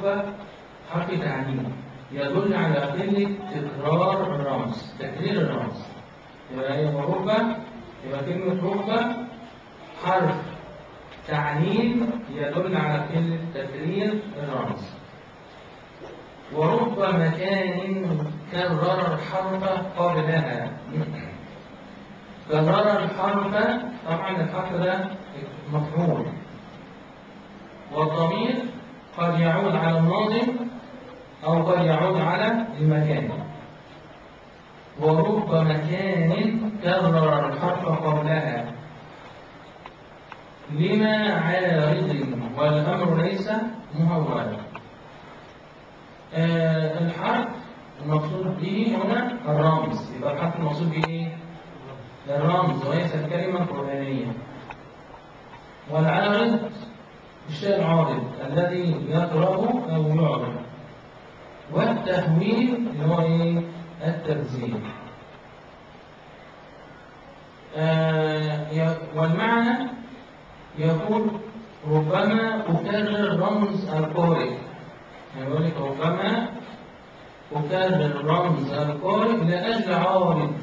ورب حرف تعديل يدل على قلة تكرار الرمز تكرير الرمز يبقى ايه ورب يبقى كلمة رب حرف تعليل يدل على قلة تكرير الرمز ورب مكان كرر الحرف قبلها كرر الحرف طبعا الحرف ده مفعول والضمير قد يعود على الناظم أو قد يعود على المكان ورب مكان كرر الحرف قبلها لما عارض والأمر ليس مهولا آه الحرف المقصود به هنا الرمز يبقى الحرف المقصود به ايه؟ الرمز وليس الكلمة القرآنية والعارض الشيء العارض الذي يضرب أو يعرض والتهويل اللي هو ايه؟ التبذير آه والمعنى يقول ربما أكرر رمز القارئ يقول لك ربما أكرر رمز القارئ لأجل عارض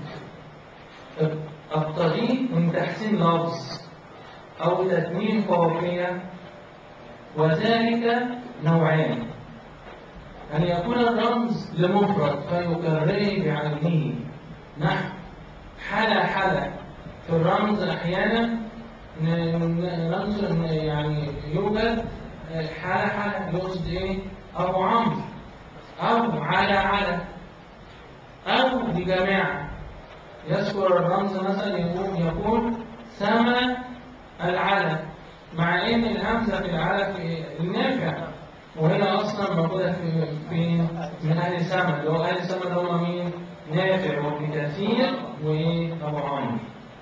أقتضيه من تحسين لفظ أو تتميم قافية وذلك نوعان أن يكون الرمز لمفرد فيكرره بعينه نحو حلا حلا في الرمز أحيانا رمز يعني يوجد حالة حالة يقصد ايه أبو عمرو أو على على أو بجماعة يذكر الرمز مثلا يقول يقول سما العلى مع ان الهمزه في العلى في النافع وهي اصلا موجوده في في من اهل سما اللي هو اهل سما اللي هم مين؟ نافع وابن كثير وابو عمرو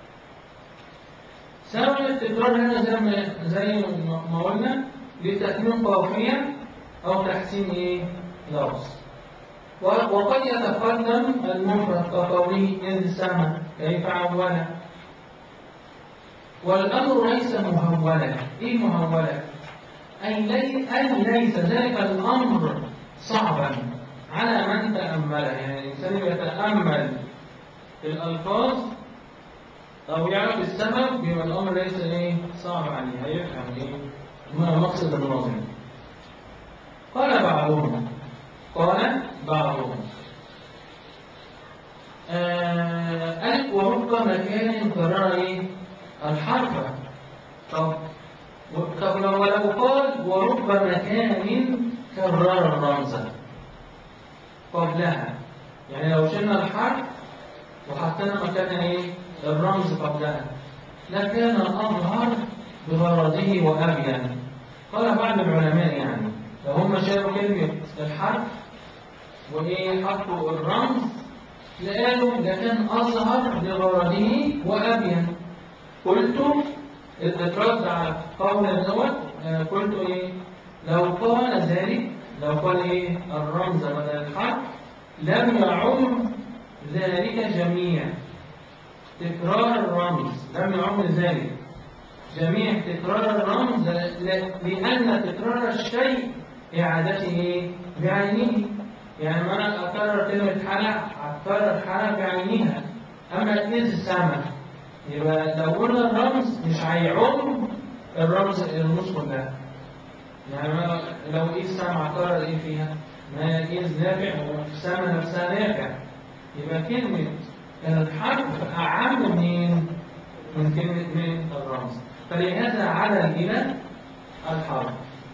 سبب التكرار هنا زي ما زي ما قلنا لتكميل قافية أو تحسين إيه؟ لفظ وقد يتقدم المفرد كقوله إذ سما كيف عوله والأمر ليس مهولا إيه مهولا؟ أي, لي أي ليس ذلك الأمر صعبا على من تأمله يعني الإنسان يتأمل الألفاظ أو يعرف السبب بما الأمر ليس إيه صعب عليه هيفهم إيه ما مقصد الناظم قال بعضهم قال بعضهم ألف ورب مكان كرر إيه الحرف طب طب لو قال ورب مكان كرر الرمز قبلها يعني لو شلنا الحرف وحطينا مكانها ايه الرمز قبلها لكان أظهر بغرضه وأبين قال بعض العلماء يعني لو هم شافوا كلمة الحرف وإيه حطوا الرمز لقالوا لكان أظهر لغرضه وأبين قلت اترد على قول الأول قلت إيه لو قال ذلك لو قال إيه الرمز بدل الحرف لم يعم ذلك جميع تكرار الرمز لم يعم ذلك جميع تكرار الرمز لأن تكرار الشيء إعادته بعينه يعني ما أنا أكرر كلمة حلق أكرر حلق بعينها أما إذ سمع يبقى لو قلنا الرمز مش هيعم الرمز الرموز كلها يعني ما لو إذ سمع كرر إيه فيها؟ ما إذ نافع وسمع نفسها نافع يبقى كلمة الحرف أعم من من كلمة من الرمز فلهذا عدل إلى الحرف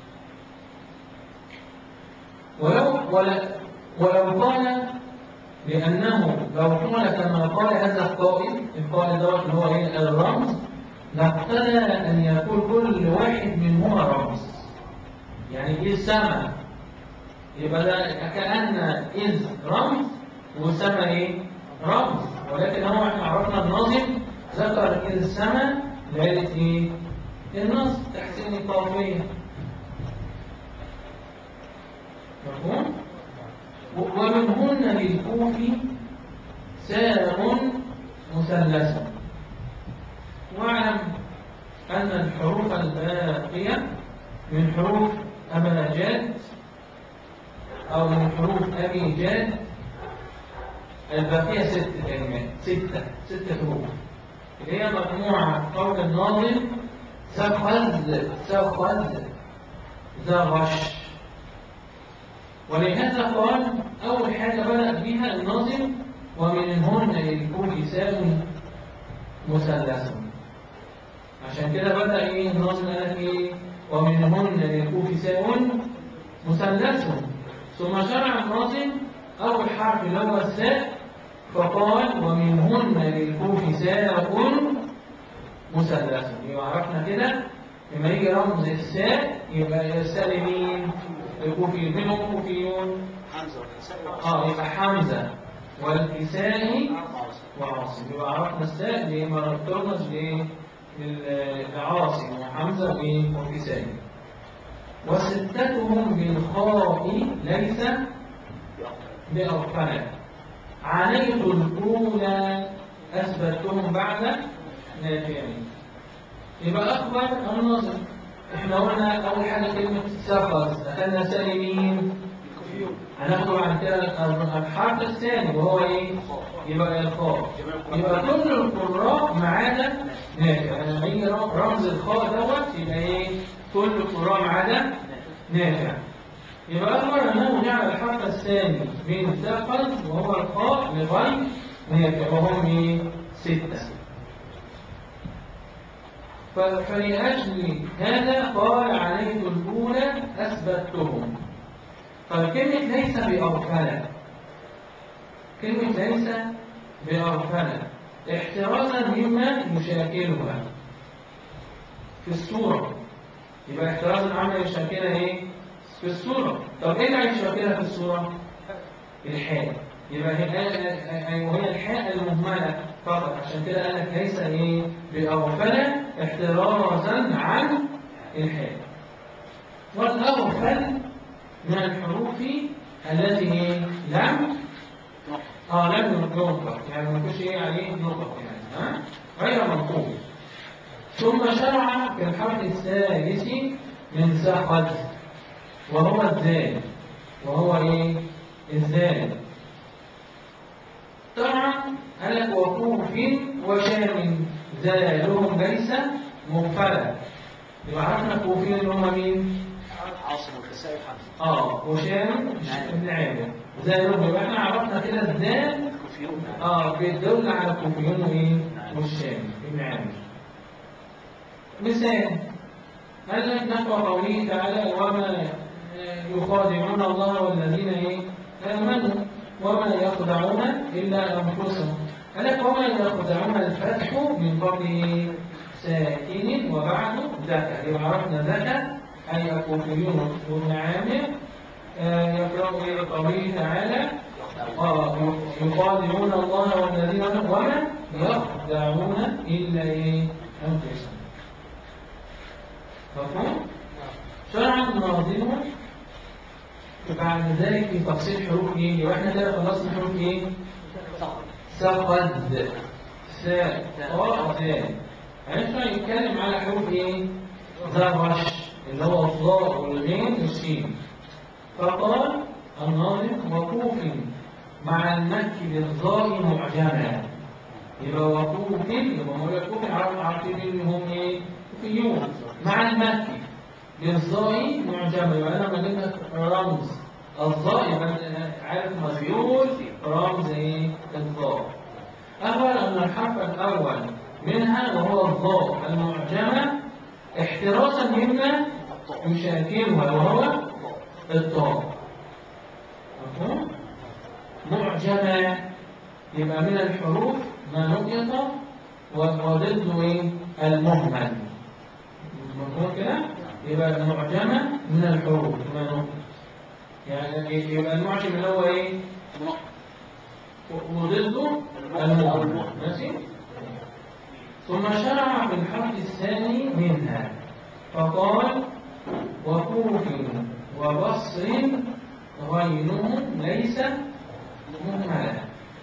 ولو ولا ولو قال بأنه لو قال كما قال هذا القائل القائل دوت اللي هو ايه الرمز لاقتضى أن يكون كل واحد منهما رمز يعني إذ سمع يبقى ده كأن إذ رمز وسمى إيه رمز ولكن هو احنا عرفنا الناظم ذكر إذ سمى لعلة إيه النص تحسين القافية مفهوم ومنهن للكوف سام مثلثة واعلم أن الحروف الباقية من حروف أبلجات أو من حروف أبي جاد الباقية ست كلمات ستة ستة حروف اللي هي مجموعة قول الناظم سخذ سخذ زغش ولهذا قال أول حاجة بدأ بها الناظم ومنهن للكل سام مثلث عشان كده بدأ إيه الناظم قال إيه ومنهن للكوف سام مثلث ثم شرع الناظم أول حرف اللي هو الساء فقال ومنهن للكوف ساء مثلث يبقى عرفنا كده لما يجي رمز الساء يبقى الساء لمين؟ الكوفي منهم كوفيون حمزة والكساء اه يبقى حمزة والكسائي وعاصم يبقى عرفنا الساء اللي ما ترمز لايه؟ لل- لعاصم وحمزة وايه؟ والكسائي وستتهم بالخاء ليس بأرقنا عليت الأولى أثبتهم بعد نافعين يبقى أخبر النظر احنا قلنا أول حاجة كلمة سفر أخذنا سالمين الكوفيون هناخده بعد كده الحرف الثاني وهو ايه؟ يبقى الخاء يبقى كل القراء ما عدا نافع يعني لما يجي رمز الخاء دوت يبقى ايه؟ كل القراء ما عدا نافع يبقى أخبر أنه جعل الحرف الثاني من ثقل وهو الخاء لغير نافع وهم ايه؟ ستة ف- فلأجل هذا قال عليه الأولى أثبتهم فكلمة ليس بأركنة كلمة ليس بأركنة احترازا مما يشاكلها في الصورة يبقى احترازا عما يشاكلها ايه؟ في الصورة طب ايه اللي هيشاكلها في الصورة؟ الحاء يبقى هي وهي الحاء المهملة فقط عشان كده قالك ليس ايه بأغفلة احترازا عن الحاء والأغفل من الحروف التي ايه لم اه لم ينطق يعني ما فيش ايه عليه نطق يعني ها غير منطوق ثم شرع في الحرف الثالث من سقط وهو الزال وهو ايه الزال طبعا قالك وكوف وشام زالهم ليس مغفلا يبقى عرفنا كوفين اللي هم مين؟ عاصم والكساء وحمزة اه وشام ابن عامر زالهم يبقى احنا عرفنا كده الزال الكوفيون اه بيدل على الكوفيون وايه؟ والشام ابن عامر مثال قال لك نحو قوله تعالى وما يخادعون الله والذين ايه امنوا وما يخدعون الا انفسهم قال لك وما يخدعون الفتح من قبل ساكن وبعد ذكر يبقى عرفنا ذكر اي الكوفيون وابن عامر آه، يقرأ إلى قوله تعالى آه، يخادعون الله والذين امنوا وما يخدعون الا ايه انفسهم مفهوم؟ شرع الناظم بعد ذلك في تفصيل حروف ايه؟ يبقى احنا كده خلصنا حروف ايه؟ سقد ساء طاء ذال هنشرع يتكلم على حروف ايه؟ زرش اللي هو الضاء والغين والسين فقال الناظم وقوف مع المك بالظاء معجما يبقى وقوف يبقى ما هو وقوف عارف عارفين ان هم ايه؟ كوفيون مع المكي بالظاء معجمة يبقى أنا لما جبت رمز الظاء يبقى أنت عارف مديول رمز إيه؟ الظاء أول أن الحرف الأول منها وهو الظاء المعجمة احترازا مما يشاكلها وهو الطاء مفهوم؟ معجمة يبقى من الحروف ما نقط وضده إيه؟ المهمل مفهوم كده؟ يبقى المعجمة من الحروف ما نقط يعني يبقى المعجم اللي هو ايه؟ وضده المهمل ماشي؟ ثم شرع في الحرف الثاني منها فقال وكوف وبصر غيرهم ليس مهملا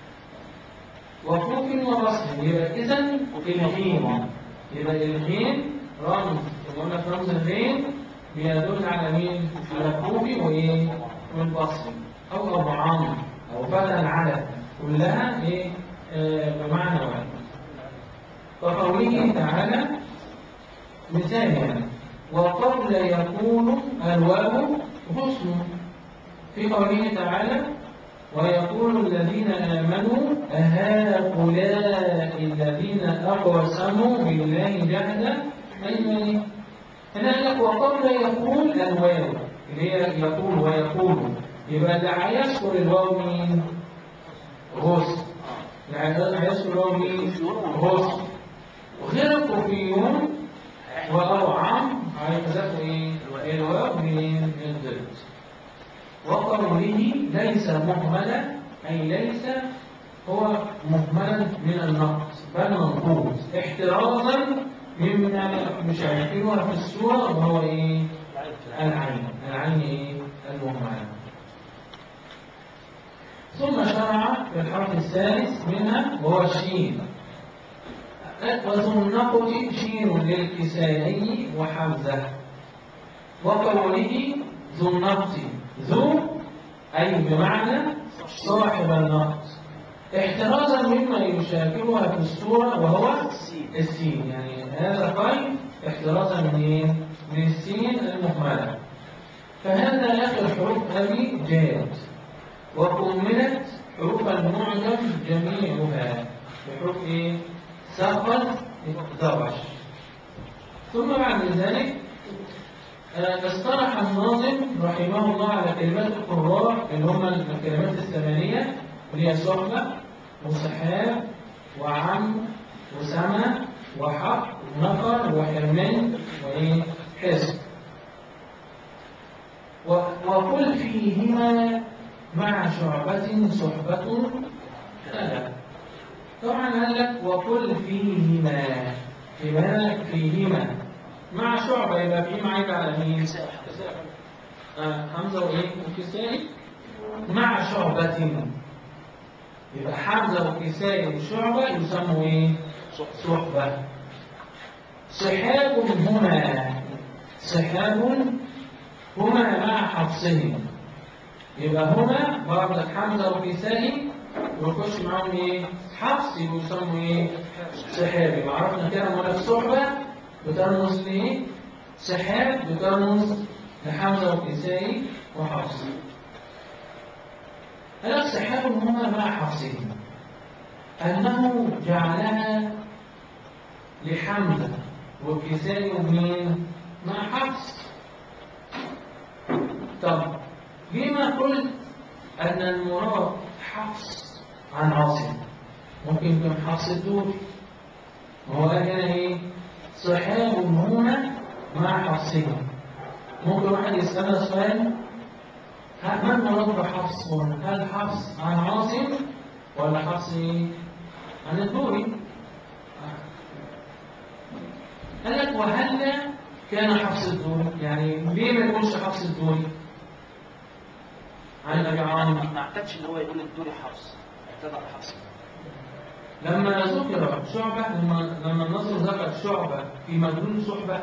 وكوف وبصر يبقى إذا الغين يبقى الغين رمز قلنا في رمز الغين بيدل على مين؟ على الكوف وإيه؟ والبصري أو أبو عمرو أو فتى العدد كلها إيه آه بمعنى واحد كقوله تعالى مثال يعني وقبل يكون الواو حسن في قوله تعالى ويقول الذين آمنوا أهؤلاء الذين أقسموا بالله جهد أيمانهم هنا قال لك وقبل يقول الواو اللي هي يقول ويقول يبقى اللي هيذكر الواو مين؟ غصن اللي هيذكر الواو مين؟ غصن وغير الكوفيون وأبو عمرو هيحذفوا ايه؟ الواو من الضد وقوله ليس مهملا أي ليس هو مهملا من النقص بل منقوص احترازا مما مشاهدينها في السورة وهو ايه؟ العين العين ايه؟ المهملة ثم شرع في الحرف الثالث منها وهو الشين وذو النقط شين للكسائي وحمزة وقوله ذو النقط ذو أي بمعنى صاحب النقط احترازا مما يشاكلها في السورة وهو السين يعني هذا قيد احترازا من ايه؟ من السين المهملة فهذا آخر حروف أبي جاد وكملت حروف المعجم جميعها بحروف ايه؟ سقط ضبش ثم بعد ذلك اصطلح الناظم رحمه الله على كلمات القراء اللي هم الكلمات الثمانية اللي هي صحبة وسحاب وعم وسمى وحق ونفر وحرمان وإيه حزب وقل فيهما مع شعبة صحبة ثلاث طبعا قال لك وقل فيهما فيما فيهما مع شعبة يبقى في معاك على مين؟ آه حمزة وإيه؟ وكسائي مع شعبة يبقى حمزة وكسائي وشعبة يسموا إيه؟ صحبة صحاب هما صحاب هما مع حفصهم يبقى هما برضك حمزة وكسائي ويخش معاهم ايه؟ حفص يسموا ايه؟ سحابي وعرفنا كده مولا الصحبة بترمز لايه؟ سحاب بترمز لحمزة وكسائي وحفص قال سحاب هما مع حفصهم أنه جعلها لحمزة وكسائي ومين؟ مع حفص طب لما قلت أن المراد حفص عن عاصم ممكن يكون حفص الدوري وهو قال هنا ايه صحاب هنا مع حفصهم ممكن واحد يسألنا سؤال ما المراد بحفص هنا هل حفص عن عاصم ولا حفص ايه عن الدوري قال لك وهل كان حفص الدوري يعني ليه ما يقولش حفص الدوري عن ابي عامر ما اعتقدش ان هو يقول الدوري حفص اعتبر حفص لما ذكر شعبة لما لما النصر ذكر شعبة في مدلول صحبة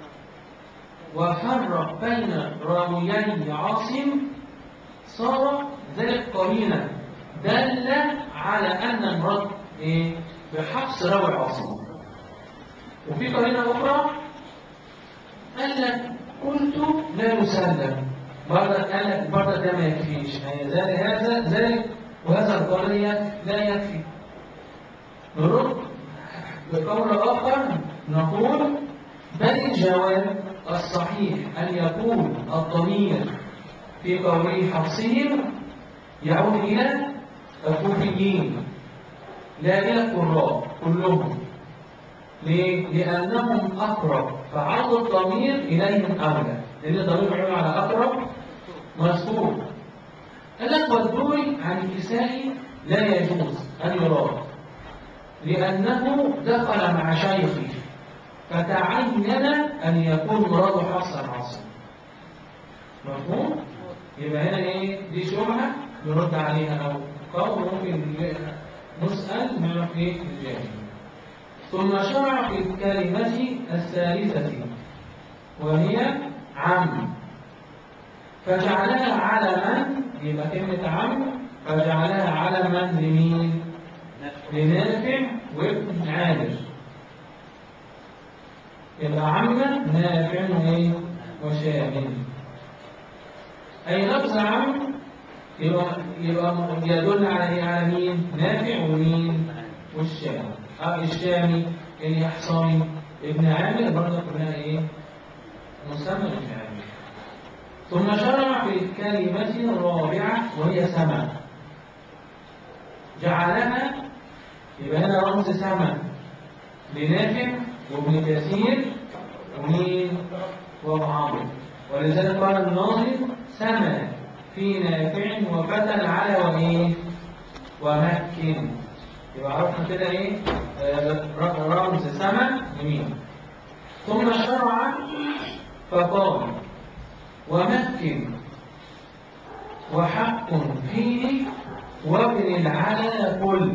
وفرق بين راويي عاصم صار ذلك قرينا دل على أن المراد إيه؟ بحبس راوي عاصم وفي قرينة أخرى قال لك قلت لا يسلم برضك قال لك برضك ده ما يكفيش يعني ذلك هذا ذلك وهذا القرية لا يكفي نرد بقول آخر نقول بل الجواب الصحيح أن يكون الضمير في قوله حفصهم يعود إلى الكوفيين لا إلى القراء كلهم ليه؟ لأنهم أقرب فعرض الضمير إليهم أولى لأن الضمير يعود على أقرب مذكور قال لك والدوري عن الكسائي لا يجوز أن يراد لأنه دخل مع شيخه فتعين أن يكون مراد حفص العاصم مفهوم؟ يبقى هنا إيه؟ دي شبهة نرد عليها أو قول ممكن نسأل نعرف إيه الجاهل ثم شرع في الكلمة الثالثة وهي عم فجعلها علما يبقى كلمة عم فجعلها علما لمين؟ نافع لنافع وابن عامر يبقى عم نافع وايه؟ وشامل أي لفظ عم يبقى يبقى يدل على ايه؟ على مين؟ نافع ومين؟ والشامي آه الشامي اليحصمي ابن عامر برضه كلها ايه؟ مسمى ابن عامر ثم شرع في الكلمة الرابعة وهي سمع جعلها يبقى هنا رمز سمع لنافع وابن كثير ومين وابو عمرو ولذلك قال الناظم سمع في نافع وفتى على وايه ومكن يبقى عرفنا كده ايه آه، ر- رمز سمع لمين ثم شرع فقال ومكن وحق فيه وابن العلا كل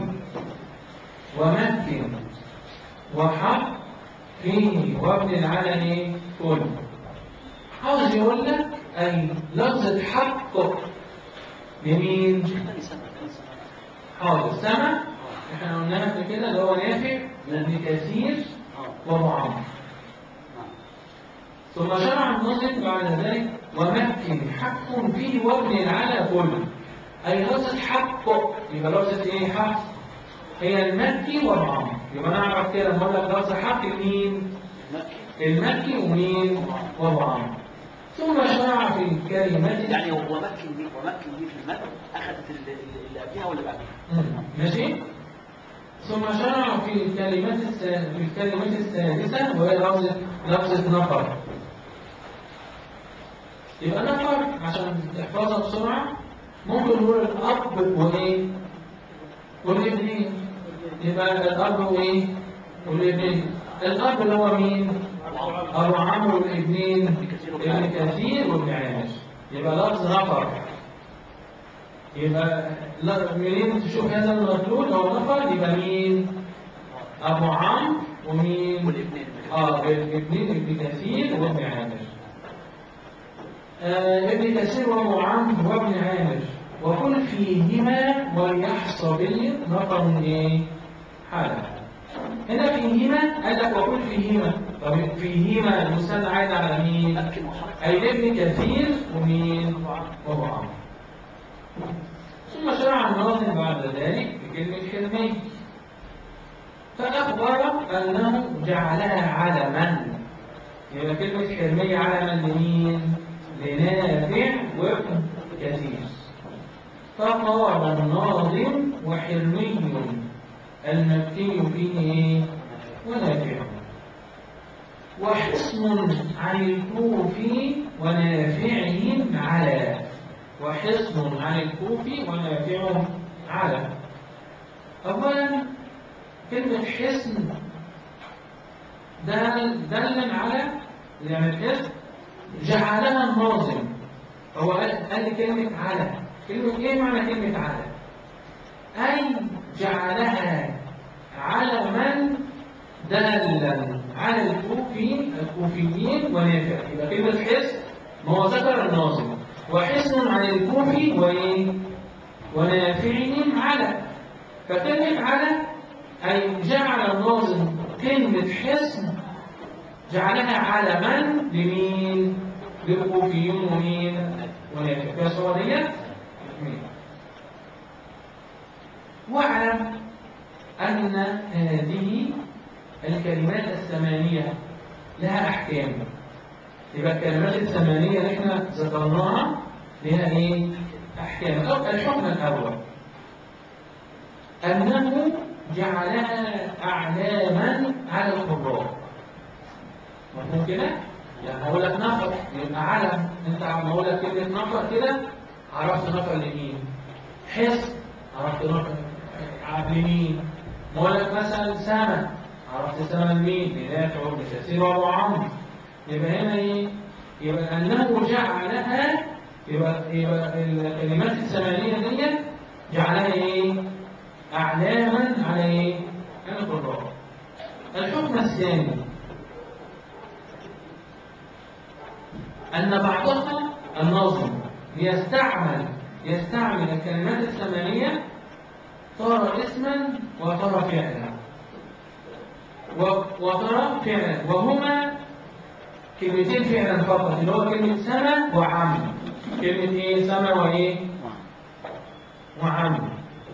ومكن وحق فيه وابن العلا ايه كل عاوز يقول لك اي لفظة حق لمين؟ تاني سنة تاني سنة حاضر سمع احنا قلناها قبل كده اللي هو نافع وابن كثير اه وابو عمرو نعم ثم شرع الناظم بعد ذلك ومكن حق فيه وابن العلا كله أي لفظة حق يبقى لفظة إيه حق هي المكي والعمر يبقى نعرف كده نقول لك لفظة حق مين مكي المكي ومين وابو عمرو ثم شرع في الكلمة يعني هو مكن دي ومكن دي في المتن اخذت اللي اللي قبلها واللي بعدها مم. ماشي ثم شرع في الكلمة الس- في الكلمة السادسة وهي لفظة لفظة نفر يبقى نفر عشان تحفظها بسرعة ممكن نقول الأب وإيه؟ والابنين يبقى الأب وإيه؟ والابنين الأب اللي هو مين؟ أبو عمرو والابنين ابن كثير وابن عامر يبقى لفظ نفر يبقى لا- منين تشوف هذا المدلول او نفر يبقى مين ابو عمرو ومين والابنين اه ابنين ابن كثير وابن عامر آه ابن كثير وابو عمرو وابن عامر وكل فيهما وليحصبي نفر ايه حاله هنا فيهما قال لك وكل فيهما طب فيهما المثنى عايد على مين مكن وحرف أي ابن كثير ومين وابو عمرو ثم شرع الناظم بعد ذلك بكلمة حرمي فأخبر أنه جعلها علما يبقى كلمة حرمي علما لمين؟ لنافع وابن كثير فقال الناظم وحرمي المكي فيه إيه؟ ونافع وحصن عن الكوفي ونافعهم على وحصن عن الكوفي ونافعهم على أولا كلمة حصن دل دل على يعني الحصن جعلها الناظم هو قال قال لي كلمة على كلمة إيه معنى كلمة على؟ أي جعلها على من دالا على الكوفي الكوفيين ونافع يبقى كلمة حصن ما هو ذكر الناظم وحصن عن الكوفي وإيه؟ ونافعهم على فكلمة على أي جعل الناظم كلمة حصن جعلها علما لمين؟ للكوفيين ومين؟ ونافع فيها صورة ديت؟ واعلم أن هذه الكلمات الثمانية لها أحكام يبقى الكلمات الثمانية اللي احنا ذكرناها لها ايه؟ أحكام أو الحكم الأول أنه جعلها أعلاما على القراء مفهوم كده؟ يعني هقول لك نفر يبقى علم انت عم اقول لك كلمة نفر كده عرفت نفر لمين؟ حس عرفت نفر لمين؟ بقول لك مثلا سنة عرفت سنة لمين؟ لنافع وابن كثير وابو عمرو يبقى هنا ايه؟ يبقى انه جعلها يبقى يبقى الكلمات الثمانية دي جعلها ايه؟ اعلاما على ايه؟ على القراء الحكم الثاني أن بعضها الناظم ليستعمل يستعمل الكلمات الثمانية ترى اسما وترى فعلا و- وترى فعلا وهما كلمتين فعلا فقط اللي هو كلمة سما وعم كلمة ايه سما وايه وعم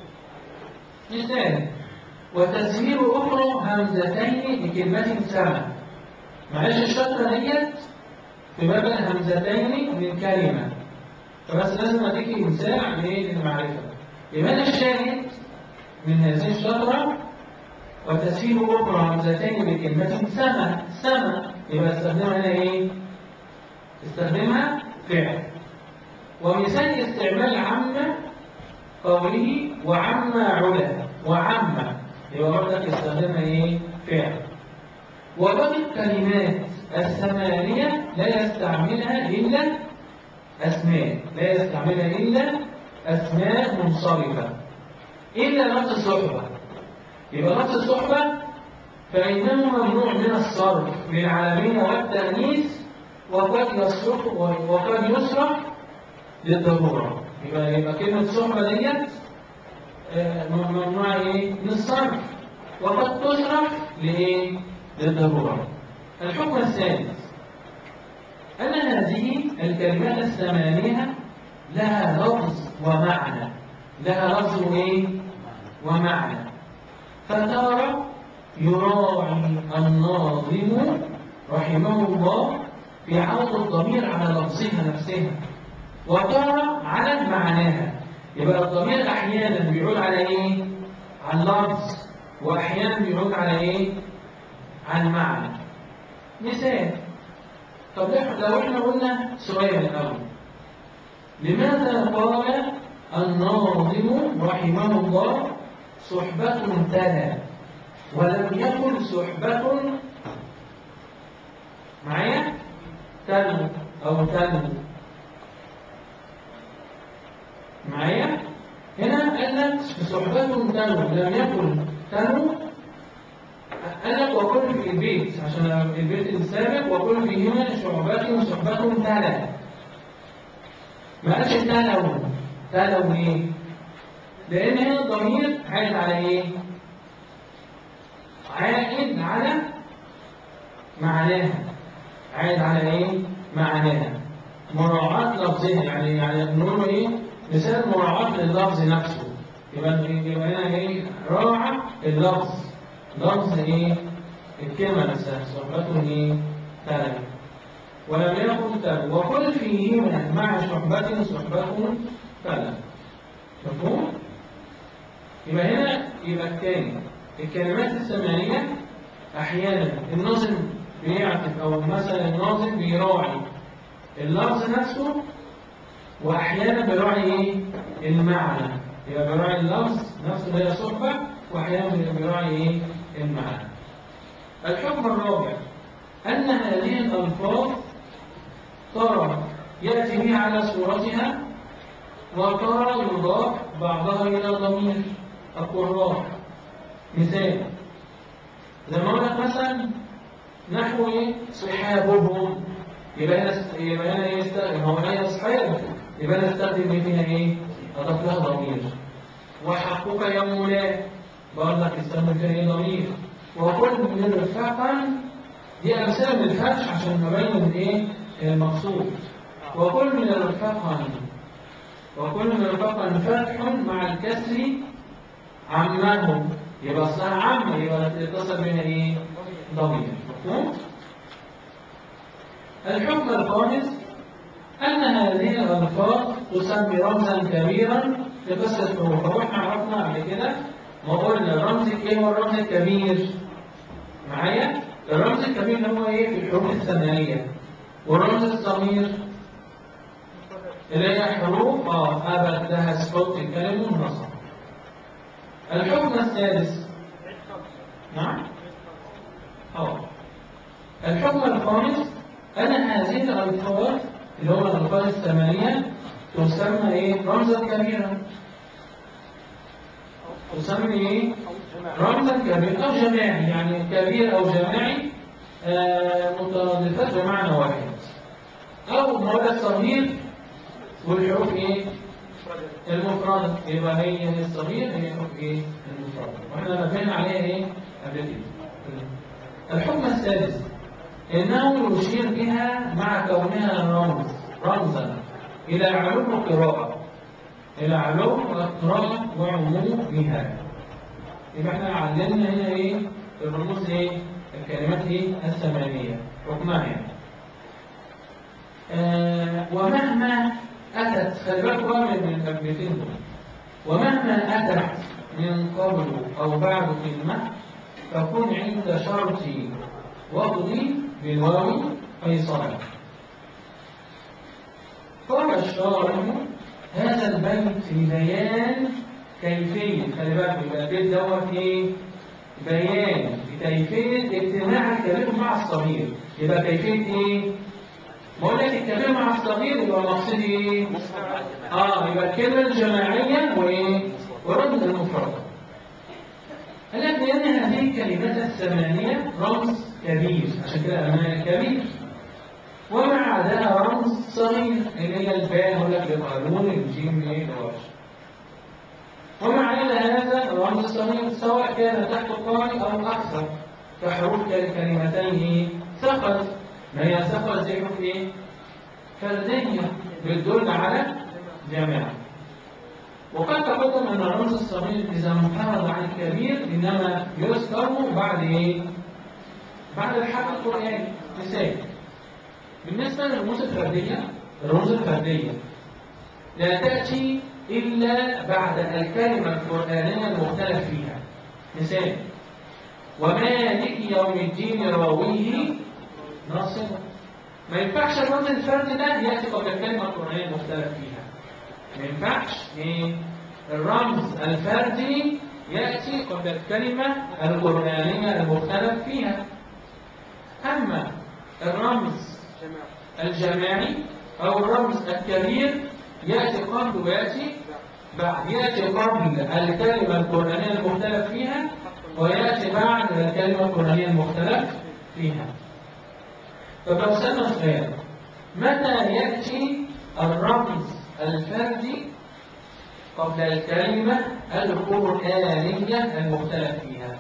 مثال وتسهيل أخرى همزتين لكلمة سما معلش الشطرة ديت في باب الهمزتين من كلمة فبس لازم أديك مثال لإيه للمعرفة يبقى أنا الشاهد من هذه الشطرة وتسهيل أخرى همزتين بكلمة سما سما يبقى استخدمها هنا إيه؟ استخدمها فعل ومثال استعمال عم قوله وعم علا وعم يبقى برضك استخدمها ايه فعل وباقي الكلمات الثمانية لا يستعملها إلا أسماء لا يستعملها إلا أسماء منصرفة إلا لفظ الصحبة يبقى لفظ الصحبة فإنه ممنوع من الصرف للعالمية والتأنيث وقد يصرف وقد يصرف للضرورة يبقى يبقى كلمة صحبة ديت آه، ممنوعة إيه؟ من الصرف وقد تصرف لإيه؟ للضرورة الحكم الثالث أن هذه الكلمات الثمانية لها لفظ ومعنى لها لفظ إيه؟ ومعنى فترى يراعي الناظم رحمه الله في عرض الضمير على لفظها نفسها وترى على معناها يبقى الضمير احيانا بيعود على ايه على اللفظ واحيانا بيعود على ايه على المعنى مثال طب لو احنا قلنا سؤال الاول لماذا قال الناظم رحمه الله صحبة تلا ولم يقل صحبة معايا تلو أو تلو معايا هنا قال لك صحبة تلو لم يقل تلو قال لك وكل في البيت عشان البيت السابق وكل فيهما شعبات صحبة تلا ما قالش تلو تلو ليه؟ لأن هنا الضمير عائد على إيه؟ عائد على معناها عائد على إيه؟ معناها مراعاة لفظها يعني يعني نقول إيه؟ مثال مراعاة لللفظ نفسه يبقى يبقى هنا إيه؟ راعى اللفظ لفظ إيه؟ الكلمة نفسها صحبته إيه؟ تلف ولم يكن تلف وكل فيهما مع صحبة صحبة تلف مفهوم؟ يبقى هنا يبقى الثاني الكلمات الثمانية أحيانا الناظم بيعطف أو مثلا الناظم بيراعي اللفظ نفسه وأحيانا بيراعي إيه؟ المعنى يبقى بيراعي اللفظ نفسه اللي هي صحبة وأحيانا بيراعي إيه؟ المعنى الحكم الرابع أن هذه الألفاظ ترى يأتي بها على صورتها وترى يضاف بعضها إلى ضمير القراء مثال لما أقول لك مثلا نحو إيه؟ صحابهم يبقى هنا يبقى هنا إيه يستخدم هو هي صحاب يبقى أنا استخدم إيه فيها إيه؟ أضاف لها ضمير وحقك يا مولاي بقول لك استخدم فيها إيه ضمير وكل من الفقن دي أمثلة من الفتح عشان نبين إيه المقصود وكل من الفقن وكل من الفقن فتح مع الكسر عمه يبقى اصلها عم يبقى يتصل بين ايه ضمير مفهوم الحكم الخامس ان هذه الالفاظ تسمي رمزا كبيرا لقصه الحروف هو احنا عرفنا قبل كده ما قلنا الرمز ايه هو الرمز الكبير معايا الرمز الكبير اللي هو ايه في الحروف الثمانيه والرمز الصغير اللي هي حروف اه ابد لها سقوط الكلم والنصب الحكم السادس نعم اه الحكم الخامس أن هذه الألفاظ اللي هو الألفاظ الثمانية تسمى إيه؟ رمزا كبيرا تسمى إيه؟ رمزا كبيرا أو جماعي يعني كبير أو جماعي آه مترادفات بمعنى واحد أو مرة صغير والحروف ايه المفردة يبقى هي الصغير هي حروف ايه المفردة واحنا نبهنا عليها ايه قبل كده الحكم السادس انه يشير بها مع كونها رمز رمزا الى علوم القراءة الى علوم القراءة وعمومها يبقى احنا علمنا هنا ايه الرموز ايه الكلمات ايه الثمانية حكمها يعني آه ومهما أتت خلي بالكم بقى من الكلمتين دول ومهما أتت من قبل أو بعد كلمة تكون عند شرط وقضي بالواو فيصلا قال الشارح هذا البيت في بيان كيفية خلي بالك يبقى البيت دوت ايه؟ بيان كيفية اجتماع الكبير مع الصغير يبقى كيفية ايه؟ بقول لك الكبير مع الصغير يبقى مقصود ايه؟ اه يبقى الكلمة الجماعية وايه؟ ورمز المفردة قال لك لأن هذه الكلمات الثمانية رمز كبير عشان كده أمانة كبير وما عداها رمز صغير اللي هي الباء يقول لك للقانون الجيم ايه الواش وما عدا هذا الرمز الصغير سواء كان تحت القارئ أو أكثر كحروف كلمتين ثقل ما هي ثقل زي حروف ايه؟ فردية بتدل على جماعة وقد تقدم أن الرمز الصغير إذا انفرد عن الكبير إنما يذكر بعد إيه؟ بعد الحرف القرآني مثال بالنسبة للرموز الفردية الرموز الفردية لا تأتي إلا بعد الكلمة القرآنية المختلف فيها مثال ومالك يوم الدين راويه ناصبه ما ينفعش الرمز الفردي ده يأتي قبل الكلمة القرآنية المختلف فيها ما ينفعش ايه الرمز الفردي يأتي قبل الكلمة القرآنية المختلف فيها أما الرمز الجماعي أو الرمز الكبير يأتي قبل ويأتي بعد يأتي قبل الكلمة القرآنية المختلف فيها ويأتي بعد الكلمة القرآنية المختلف فيها فلو سألنا سؤال متى يأتي الرمز الفردي قبل الكلمة القرآنية المختلف فيها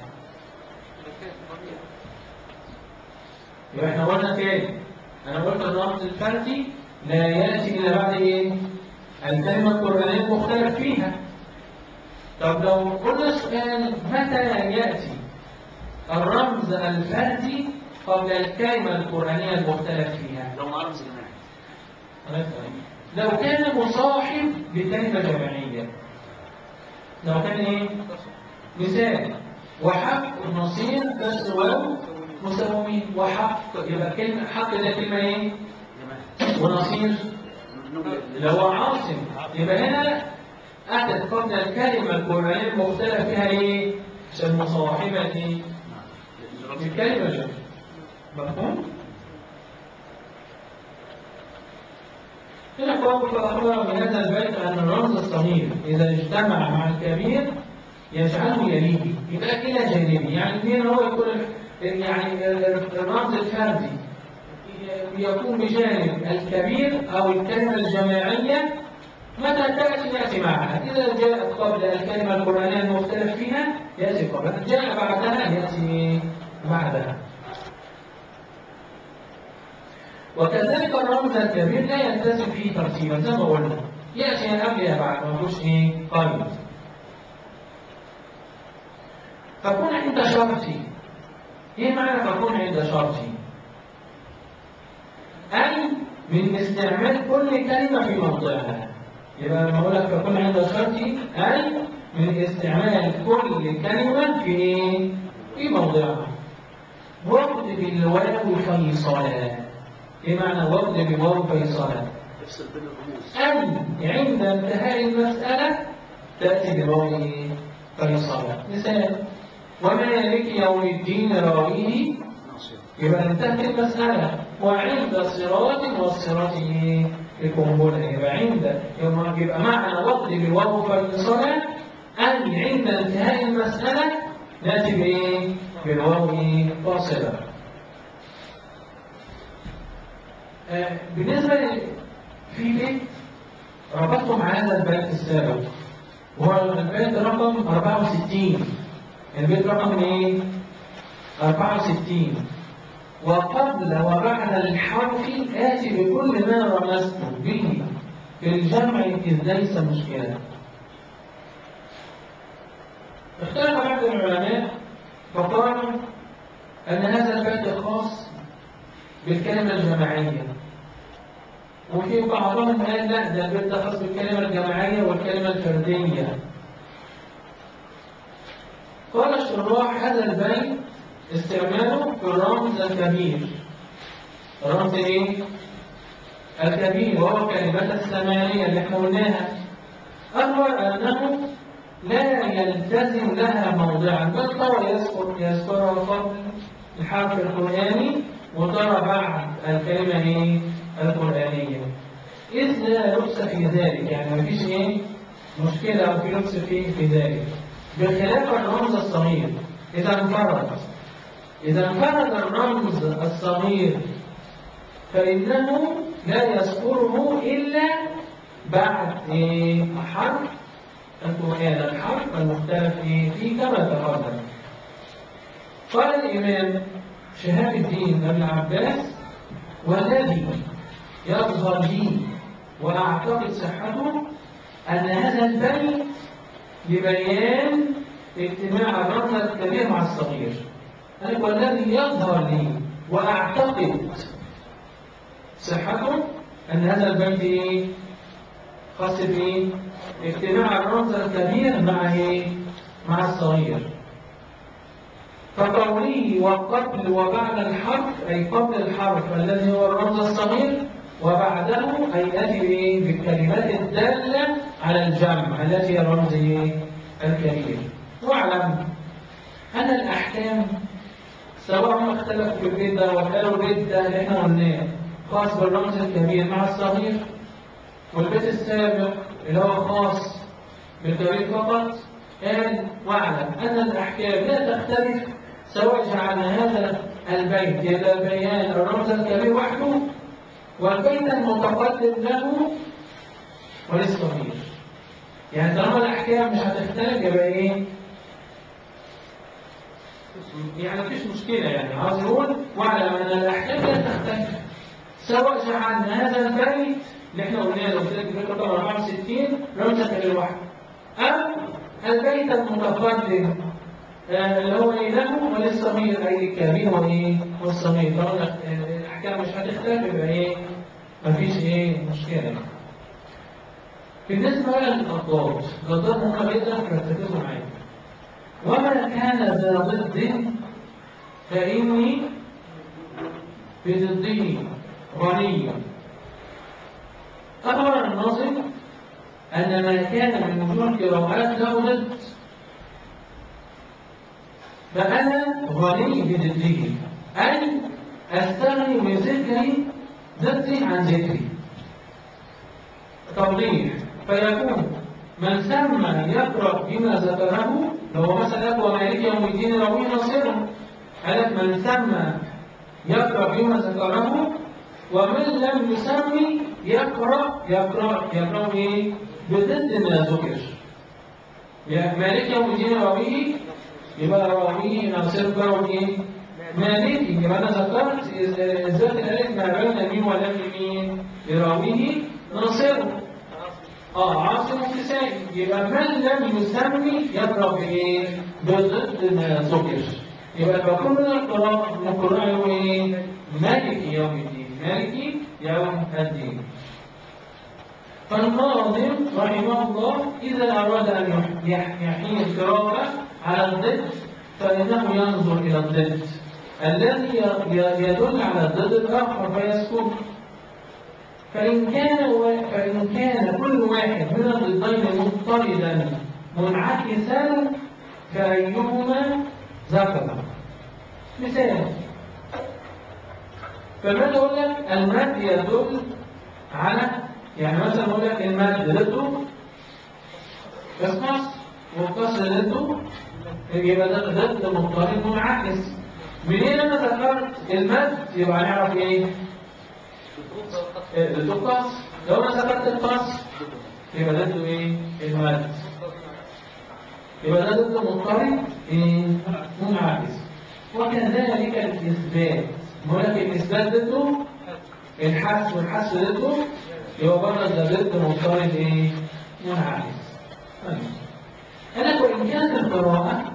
يبقى احنا قلنا تاني انا قلت الرمز الفردي لا ياتي الا بعد ايه الكلمه القرانيه المختلف فيها طب لو قلنا سؤال متى ياتي الرمز الفردي قبل الكلمه القرانيه المختلف فيها لو مع رمز جماعي لو كان مصاحب لكلمه جماعيه لو كان ايه مثال وحق نصير بس واو مساومين وحق يبقى كلمة حق ده كلمة ايه؟ جماعي ونصير اللي هو عاصم يبقى هنا أتت قبل الكلمة القرآنية المختلف فيها ايه؟ عشان مصاحبة ايه؟ الكلمة جميلة مفهوم؟ هنا قول فأخبر من هذا البيت أن الرمز الصغير إذا اجتمع مع الكبير يجعله يليه يبقى كلا جانبي يعني مين هو يكون يعني الرمز الفردي يكون بجانب الكبير أو الكلمة الجماعية متى تأتي يأتي معها إذا جاءت قبل الكلمة القرآنية المختلف فيها يأتي قبلها جاء بعدها يأتي بعدها وكذلك الرمز الكبير لا يلتزم فيه ترتيبا زي ما قلنا يأتي يا قبل يا بعد ما فيهوش إيه قيد فكون عند شرطي ايه معنى تكون عند شرطي اي من استعمال كل كلمه في موضعها يبقى لما اقول لك تكون عند شرطي اي من استعمال كل كلمه في ايه في موضعها وقت بالواو فيصلا ايه معنى وقت بالواو فيصلا افصل بين الرموز أي عند انتهاء المسألة تأتي بواو إيه؟ فيصلا مثال ومالك يوم الدين راويه ناصر يبقى انتهت المسألة وعند الصراط والصراط إيه؟ القنبلة يبقى عند يبقى يبقى معنى وقت بالواو فيصلا أي عند انتهاء المسألة نأتي بإيه؟ بالواو إيه؟ فاصلة آه، بالنسبة ل- في بيت ربطته مع هذا البيت السابق وهو البيت رقم 64 البيت رقم ايه؟ 64 وقبل وبعد الحرف آتي بكل ما رمزت به في الجمع إذ ليس مشكلة اختلف بعض العلماء فقالوا أن هذا البيت خاص بالكلمة الجماعية وفي بعضهم قال لا ده البيت ده خاص بالكلمة الجماعية والكلمة الفردية قال الشراح هذا البيت استعماله في الرمز الكبير الرمز ايه؟ الكبير وهو الكلمات الثمانية اللي احنا قلناها أخبر أنه لا يلتزم لها موضعا بل هو يذكر يذكرها قبل الحرف القرآني وترى بعد الكلمة ايه؟ القرآنية إذ لا لبس في ذلك يعني مفيش ايه؟ مشكلة أو في لبس في في ذلك بخلاف الرمز الصغير إذا انفرد إذا انفرد الرمز الصغير فإنه لا يذكره إلا بعد إيه؟ حرف القرآن الحرف المختلف فيه كما تقدم قال الإمام شهاب الدين ابن عباس والذي يظهر لي وأعتقد صحته أن هذا البيت لبيان اجتماع الرمز الكبير مع الصغير قال والذي يظهر لي وأعتقد صحته أن هذا البيت إيه؟ خاص بإيه؟ اجتماع الرمز الكبير مع إيه؟ مع الصغير فقوله وقبل وبعد الحرف أي قبل الحرف الذي هو الرمز الصغير وبعده أي أتي بإيه؟ بالكلمات الدالة على الجمع التي هي الرمز إيه؟ الكبير واعلم أن الأحكام سواء هم اختلفوا في البيت ده وقالوا البيت ده اللي احنا قلناه خاص بالرمز الكبير مع الصغير والبيت السابق اللي هو خاص بالكبير فقط قال واعلم أن الأحكام لا تختلف سواء جعلنا هذا البيت إلى بيان الرمز الكبير وحده والبيت المتقدم له وللصغير يعني طالما الأحكام مش هتختلف يبقى إيه؟ يعني مفيش مشكلة يعني عاوز يقول واعلم أن الأحكام لا تختلف سواء جعلنا هذا البيت اللي احنا قلناه لو كده في رقم 64 رمز كبير واحد أو البيت المتقدم آه، اللي هو ايه له وللصغير اي الكبير وايه والصغير طبعا الاحكام مش هتختلف يبقى ايه مفيش ايه مشكله بالنسبه بقى للاضداد الاضداد مهمه جدا ركزوا معايا وما كان ذا ضد فاني بضده غني أخبر الناظم أن ما كان من وجوه القراءات له ضد فأنا غني بضده أي أستغني بذكر ضدي عن ذكري توضيح فيكون من سمى يقرأ بما ذكره لو مثلا يقوى مالك يوم الدين روي نصره قالت من سمى يقرأ بما ذكره ومن لم يسمي يقرأ يقرأ يقرأ إيه؟ بضد ما ذكر يا مالك يوم الدين راويه يبقى راويه ناصر كرم ايه؟ مالكي يبقى انا ذكرت ذات الالف ما بين مين ولم مين؟ لراويه ناصر اه عاصم الكسائي يبقى من لم يسمي يقرأ بايه؟ بضد ما ذكر يبقى فكل من القراء من القراء هو ايه؟ مالك يوم الدين مالك يوم الدين فالناظم رحمه الله إذا أراد أن يحيي القراءة على الضد فإنه ينظر إلى الضد الذي يدل على الضد الآخر فيسكت فإن كان فإن كان كل واحد من الضدين مضطردا منعكسا فأيهما ذكر مثال فماذا أقول لك المد يدل على يعني مثلا أقول لك المد ضده اسمس والكسر ضده يبقى ده ضد مضطرد منعكس منين انا ذكرت المد يبقى نعرف ايه؟ ضد الكسر لو انا سكت القصر يبقى ضده ايه؟ المد يبقى ده ضد مضطرب ايه؟ منعكس وكذلك الاثبات بقول لك الاثبات ضده الحس والحس ضده يبقى برضه ده ضد مضطرب ايه؟ منعكس طيب أنا وإن كانت القراءة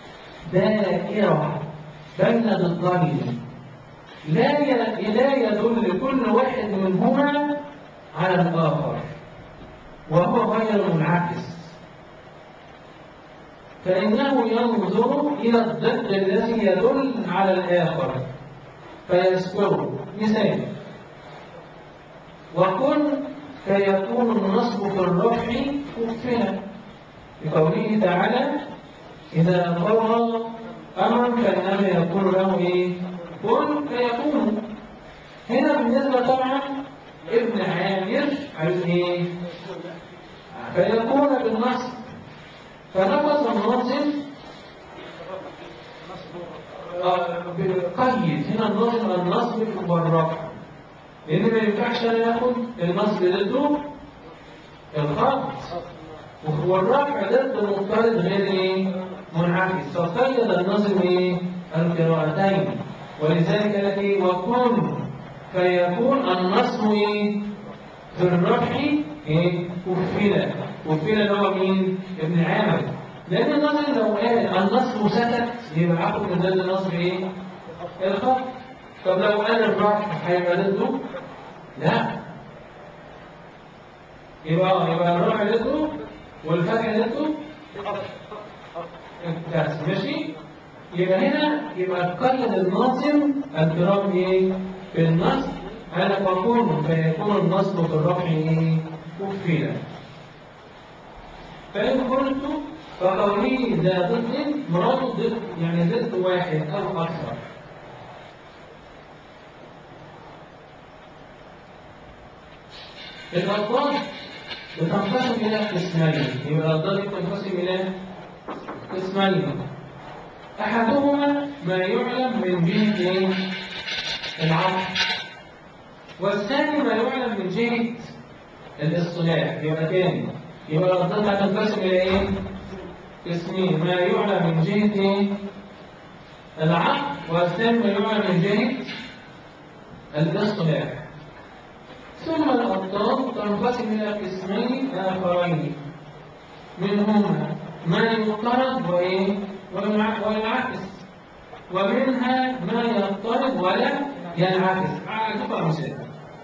دائرة بين ضدين لا ي- لا يدل كل واحد منهما على الآخر وهو غير منعكس فإنه ينظر إلى الضد الذي يدل على الآخر فيذكره مثال وكن فيكون النصب في الرفع كفنا بقوله تعالى إذا قضى أمرا فإنما يقول له إيه؟ كن فيكون هنا بالنسبة طبعا ابن عامر عايز إيه؟ فيكون بالنصب فنفذ الناظم آه، قيد هنا الناظم النصب والرفع لأن ما ينفعش أنا ياخد النصب ضده الخط والرفع ضد المضطرد غير ايه؟ منعكس فقيد النظم ايه؟ القراءتين ولذلك قال لك ايه؟ وكن فيكون النصب ايه؟ في الرفع ايه؟ كفلة كفلة اللي هو مين؟ ابن عامر لأن النظم لو قال النصب سكت يبقى عقد من ضد النصب ايه؟ الخط طب لو قال الرفع هيبقى ضده؟ لا يبقى يبقى الرفع ضده والفتح ضده الكسر ماشي يبقى هنا يبقى قيد الناظم الكرام ايه بالنصب انا بقول فيكون النصب في الرفع ايه كفلا فإن قلت فقولي ذا ضد مراد ضد يعني ضد واحد أو أكثر الأضداد بتنقسم إلى قسمين يبقى الأضداد بتنقسم إلى قسمين أحدهما ما يعلم من جهة إيه؟ العقل والثاني ما يعلم من جهة الاصطلاح يبقى تاني يبقى الأضداد هتنقسم إلى إيه؟ قسمين ما يعلم من جهة إيه؟ العقل والثاني ما يعلم من جهة الاصطلاح ثم الأبطال تنقسم إلى قسمين آخرين منهما ما يضطرد وإيه والمع- والعكس ومنها ما يضطرد ولا ينعكس أعرف مثال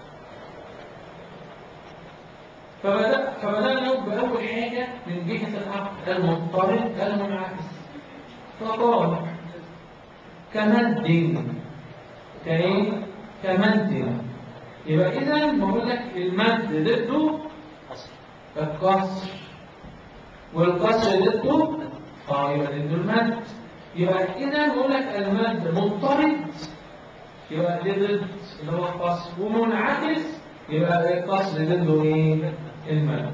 فبدأ فبدأنا بأول حاجة من جهة العقل المضطرد المنعكس فقال كمد كايه كمد يبقى إذا بقول لك المد ضده الكسر والكسر ضده اه يبقى ضده المد يبقى إذا بقول لك المد مضطرد يبقى دي ضد اللي هو الكسر ومنعكس يبقى الكسر ضده ايه؟ المد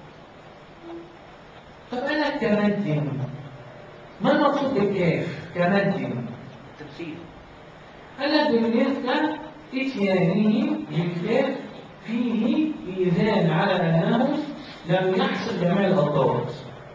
طب أنا كمد ما المقصود بالكاف كمد التمثيل أنا بالنسبة إتيانه بالكاف فيه إيذان على أنه لم يحصل جميع الأضداد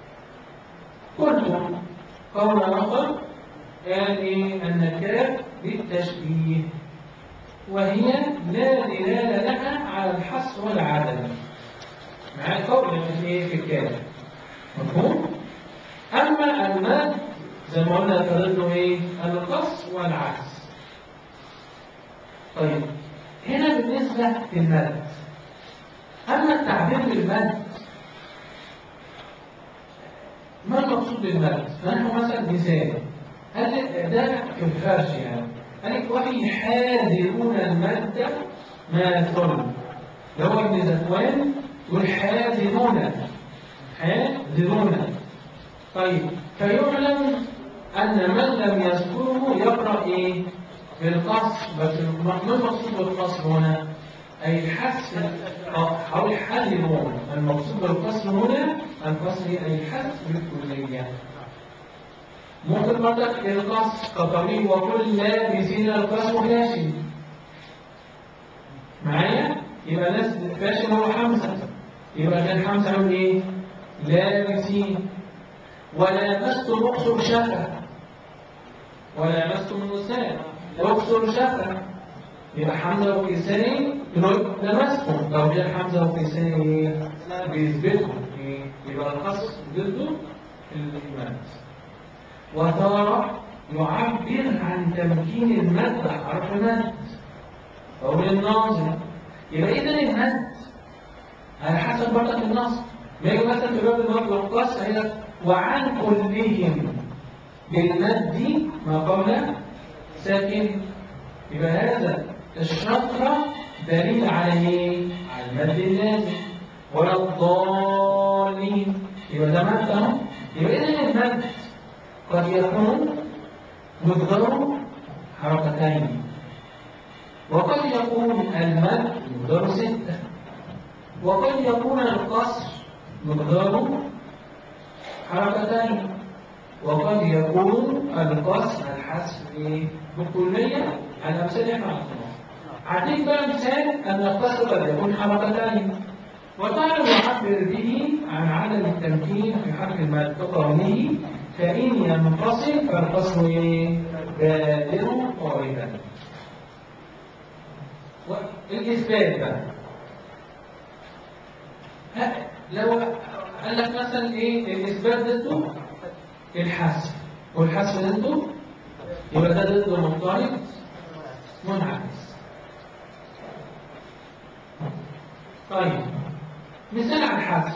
قلت قول آخر قال إيه أن الكاف بالتشبيه وهي لا دلالة لها على الحصر والعدم مع القول في إيه في الكاف مفهوم؟ أما المد زي ما قلنا فضله إيه؟ القص والعكس طيب هنا بالنسبة للمد أما التعبير بالمد ما المقصود بالمد؟ نحن مثلا مثال هل ده في الفرش يعني قال وفي حاذرون المد ما ثم ده هو ابن زكوان يقول حاذرون حاذرون طيب فيعلم أن من لم يذكره يقرأ إيه؟ بالقصر بس ما المقصود بالقصر هنا؟ أي الحس أو الحذرون المقصود بالقصر هنا القصر أي الحس بالكلية ممكن برضك القصر كطبيب وكل لابسين القصر فاشل معايا؟ يبقى ناس فاشل هو حمزة يبقى كان حمزة عامل ايه؟ لابسين ولامستم اقصر شفا ولامستم النساء اقصر شفا يبقى حمزة وكيساني لمسهم لو جاء حمزة وكيساني ايه؟ بيثبتهم إيه؟ يبقى القصر ضده الإيمان وتارة يعبر عن تمكين المد حرف مد أو الناظر يبقى إذا المد على حسب بركة النص ما يجي مثلا في باب المد والقص هي وعن كلهم بالمد ما قبل ساكن يبقى هذا الشطر دليل على ايه؟ على المد اللازم ولا الضالين يبقى ده مد اهو يبقى اذا المد قد يكون مقداره حركتين وقد يكون المد مقداره ستة وقد يكون القصر مقداره حركتين وقد يكون القصر الحذف بالكلية على الأمثلة احنا عرفناها عديد بقى مثال أن القصر قد يكون حركتين وتعالى يعبر به عن عدم التمكين في حرف المد كقوله فإن ينفصل فالقصر بادر قاربا والإثبات بقى ها، لو قال لك مثلا ايه الإثبات ضده الحذف والحذف ضده يبقى ده ضده مضطرد منعكس طيب مثال على الحذف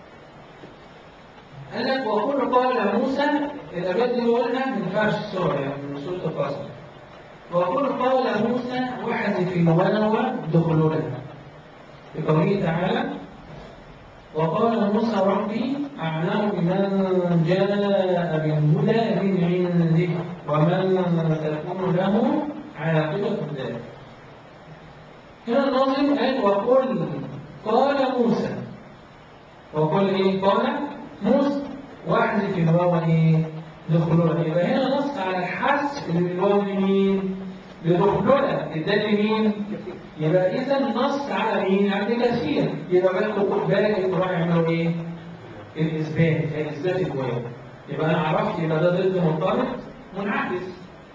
قال لك وقل قال موسى الابيات دي بقولها ما ينفعش السوره يعني من سوره القصر وقل قال موسى واحذف الولو دخلوا بقوله تعالى وقال موسى ربي أعلم بمن جاء بالهدى من عنده ومن تكون له عاقبة ذلك هنا الناظم قال وقل قال موسى وقل ايه قال موسى واحذف الواو ايه دخلولا يبقى هنا نص على الحذف اللي بالواو لمين لدخلولا ادى لمين يبقى اذا نص على مين عند كثير يبقى بالك بالك القران يعملوا ايه الاثبات يعني اثبات الواو يبقى انا عرفت يبقى ده ضد مرتبط منعكس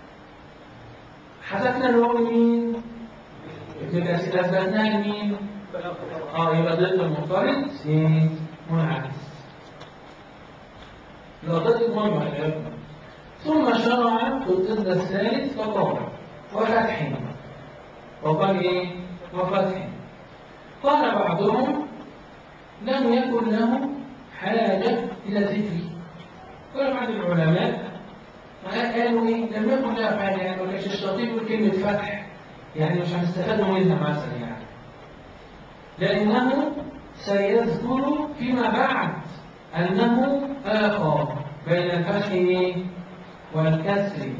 حذفنا الواو لمين ابن كثير اثبتناها لمين اه يبقى ضد المضطرد ايه منعكس يبقى ضد المجمع ثم شرع في الضد الثالث فقال وفتح وقال ايه وفتح قال بعضهم لم يكن له حاجة إلى ذكري قال بعض العلماء قالوا ايه لم يكن له حاجة يعني ما كانش الشاطئ يقول كلمة فتح يعني مش هنستفاد منها مثلا يعني لأنه سيذكر فيما بعد أنه آخر بين الفتح والكسر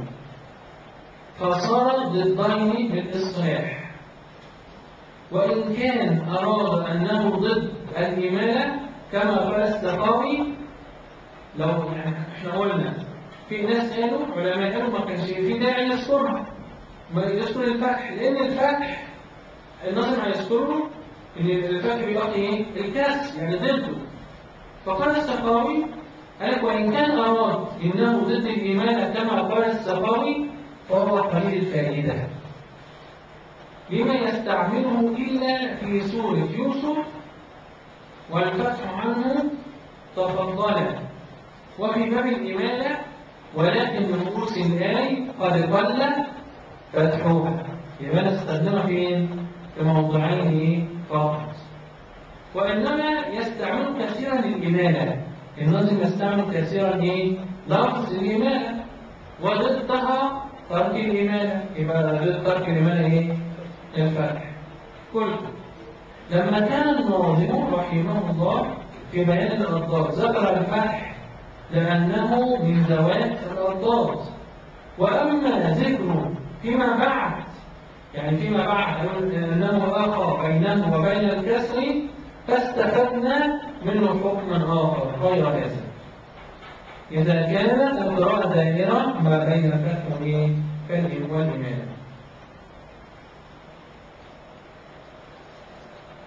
فصار ضدين بالإصلاح وإن كان أراد أنه ضد الإمالة كما قال السخاوي لو يعني احنا قلنا في ناس قالوا علماء قالوا ما كانش في داعي يذكرها ما يذكر الفتح لأن الفتح الناظم هيذكره ان الفتح بيبقى ايه الكسر يعني ضده فقال السخاوي قال وان كان اراد انه ضد الايمان كما قال السخاوي فهو قليل الفائده لما يستعمله الا في سوره يوسف والفتح عنه تفضل وفي باب الإمالة ولكن نفوس الآي قد قل فتحها يبقى نستخدمها فين؟ في موضوعين فقط وإنما يستعمل كثيرا للإمالة النظم يستعمل كثيرا إيه؟ لفظ الإمالة وضدها ترك الإمالة يبقى ضد ترك الإمالة إيه؟ الفتح قلت لما كان الناظم رحمه الله في بيان الأضداد ذكر الفتح لأنه من ذوات الأضداد وأما ذكره فيما بعد يعني فيما بعد يقول أنه آخر بينه وبين الكسر فاستفدنا منه حكما آخر غير هذا إذا كانت القراءة دائرة ما بين الفتح والإمام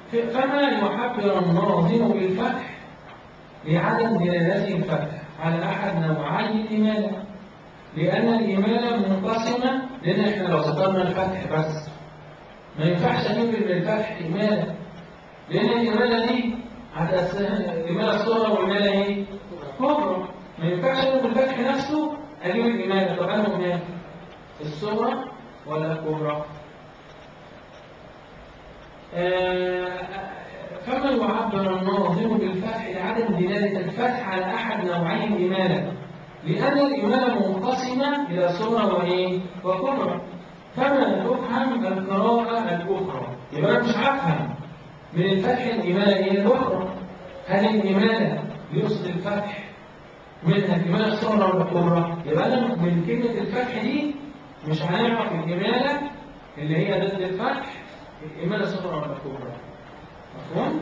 فما يحبر الناظم بالفتح لعدم دلالته الفتح على أحد نوعي الإمالة لأن الإمالة منقسمة لأن إحنا لو ذكرنا الفتح بس ما ينفعش نجيب من الفتح إمالة لأن الإمالة دي هتقسمها الإمالة الصغرى والإمالة إيه؟ كبرى ما ينفعش أجيب الفتح نفسه أجيب الإمالة طب أنا إمالة الصغرى ولا الكبرى؟ فما يعبر الناظم بالفتح لعدم دلالة الفتح على أحد نوعي الإمالة لأن الإمالة منقسمة إلى صغرى وإيه؟ وكبرى فما تفهم القراءة الأخرى يبقى أنا مش هفهم من الفتح الإمالة إيه الأخرى هل الإمالة يقصد الفتح منها الإمالة الصغرى ولا الكبرى؟ يبقى أنا من كلمة الفتح دي مش هنعرف الإمالة اللي هي ضد الفتح الإمالة صغرى ولا كبرى مفهوم؟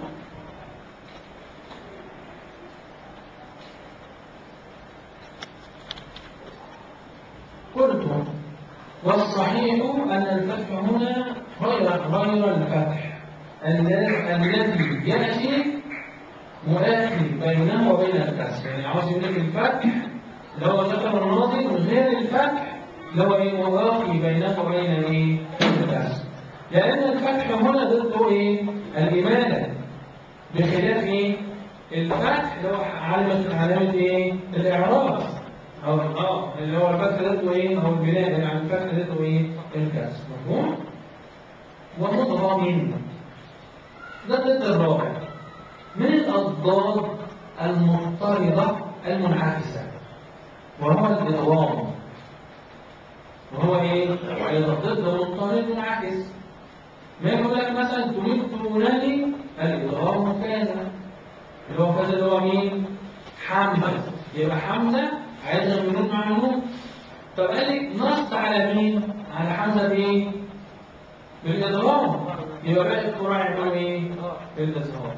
قلت والصحيح أن الفتح هنا غير غير الفتح الذي يأتي مؤاخي بينه وبين الكسر يعني عاوز يقول لك الفتح اللي هو ذكر الناظم غير الفتح اللي هو ايه مؤاخي بينه وبين ايه الكسر لأن الفتح هنا ضده إيه؟ الإمالة بخلاف إيه؟ الفتح اللي هو علامة علامة إيه؟ الإعراب أو آه اللي هو الفتح ضده إيه؟ أو البناء يعني الفتح ضده إيه؟ الكسر مفهوم؟ ومضغم ده الضد الرابع من الأضداد المضطردة المنعكسة وهو الإضغام وهو إيه؟ ضد مضطرد منعكس ما يقول لك مثلا تريد تنادي الإضغام كذا اللي هو كذا اللي هو مين؟ حمزة يبقى حمزة عايز منون مع منون طب قال لك نص على مين؟ على حمزة بإيه؟ بالإضغام يبقى باقي القراء يعملوا إيه؟ بالإظهار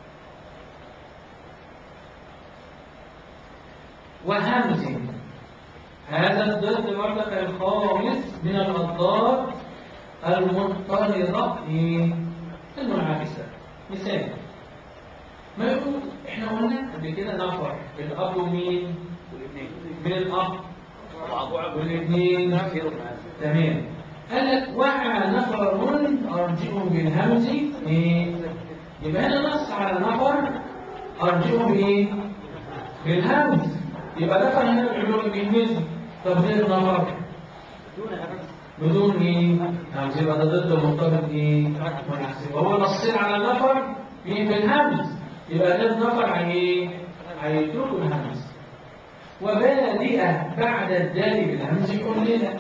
وهمز هذا الضد برضك الخامس من الأضداد المضطردة المنعكسة مثال ما يقول احنا قلنا قبل كده نفر الأب ومين؟ والاثنين من الأب والعضوع والاثنين تمام قال لك وقع نفر أرجئه بالهمز إيه؟ يبقى هنا نص على نفر أرجئه بإيه؟ بالهمز يبقى نفر هنا بيعملوا بالمثل طب غير نفر دون همس بدون ايه؟ همز يبقى ده ضد المضطرب ايه؟ منحسب هو نصين على النفر ايه بالهمز يبقى ده النفر هي ايه؟ هيتركوا الهمز وبادئة بعد الدال بالهمز كلنا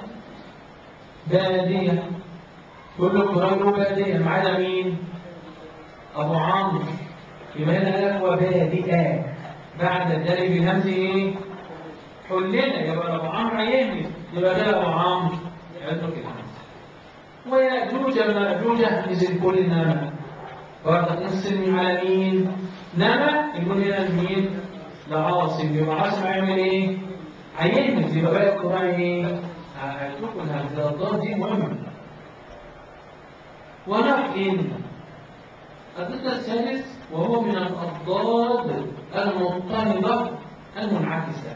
بادية كل القرآن بادية ما عدا مين؟ أبو عمرو يبقى هنا قال لك وبادئة بعد الدال بالهمز ايه؟ حلنا يبقى أبو عمرو هيهمز يبقى ده أبو عمرو يترك الهمز ويأجوج مأجوج مثل كل نما برضه نسلم على مين؟ نما يقول هنا مين؟ لعاصم يبقى عاصم هيعمل ايه؟ هيهمز يبقى باقي القرآن ايه؟ هيتركوا الهمز الضاد دي مهمة ونقل الضد الثالث وهو من الأضداد المضطردة المنعكسة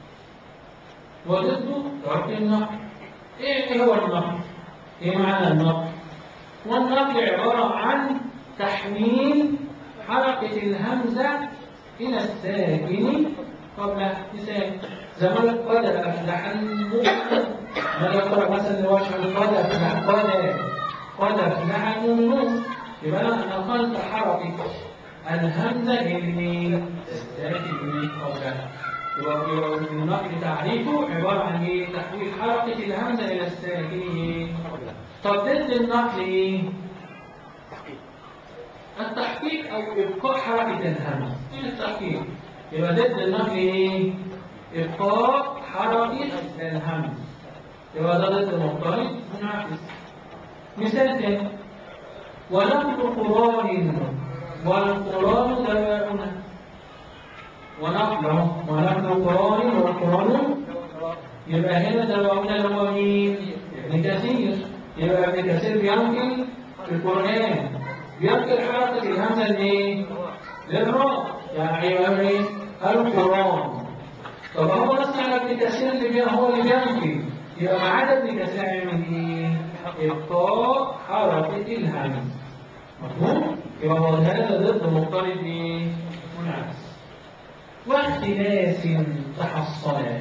وضده ترك النقل ايه هو النقل ايه معنى النقل والنقل عبارة عن تحويل حركة الهمزة إلى الساكن قبل مثال زمان قد أفلح المؤمن ما يقرأ مثلا وجه قد أفلح قد قد أفلح المؤمن يبقى أنا نقلت حركة الهمزة اللي الساكن اللي قبلها يبقى النقل تعريفه عبارة عن ايه؟ تحويل حركة الهمزة إلى الساكن ايه؟ طب ضد النقل ايه؟ تحقيق التحقيق أو إبقاء حركة الهمزة ايه التحقيق؟ يبقى ضد النقل ايه؟ إبقاء حركة الهمزة يبقى ده ضد المضطرد منعكس مثال تاني ونقل قران والقران دواؤنا ونقله ونقل قران والقران يبقى هنا دواؤنا اللي هو مين؟ ابن كثير يبقى ابن كثير بينقل القرآن بينقل حركة الهمزة لإيه؟ للراء يعني يبقى إيه؟ القرآن طب هو نص على ابن كثير اللي بيه هو اللي بينقل يبقى ما عدا ابن كثير يعمل إيه؟ إبقاء حركة الهمزة مفهوم؟ يبقى هو هذا ضد مضطرب إيه؟ منعكس واختلاس تحصلا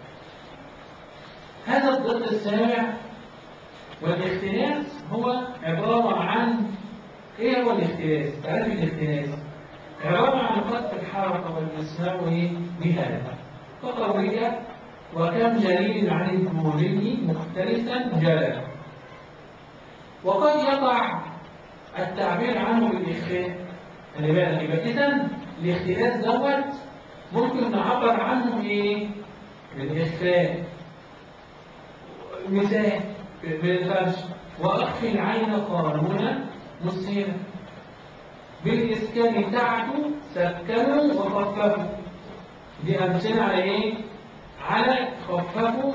هذا الضد السابع والاختلاس هو عبارة عن ايه هو الاختلاس؟ تعرف الاختلاس عبارة عن خط الحركة والإسلام ايه؟ بهذا فقوية وكم جليل عن الجمهوري مختلفا جلا وقد يقع التعبير عنه بالإخفاء خلي بالك يبقى إذا الاختلاس دوت ممكن نعبر عنه ايه؟ بالإخفاء مثال بالفرش وأخفي العين قانونا مسهلا بالإسكان بتاعته سكنوا وخففوا دي أمثلة على إيه؟ على خففوا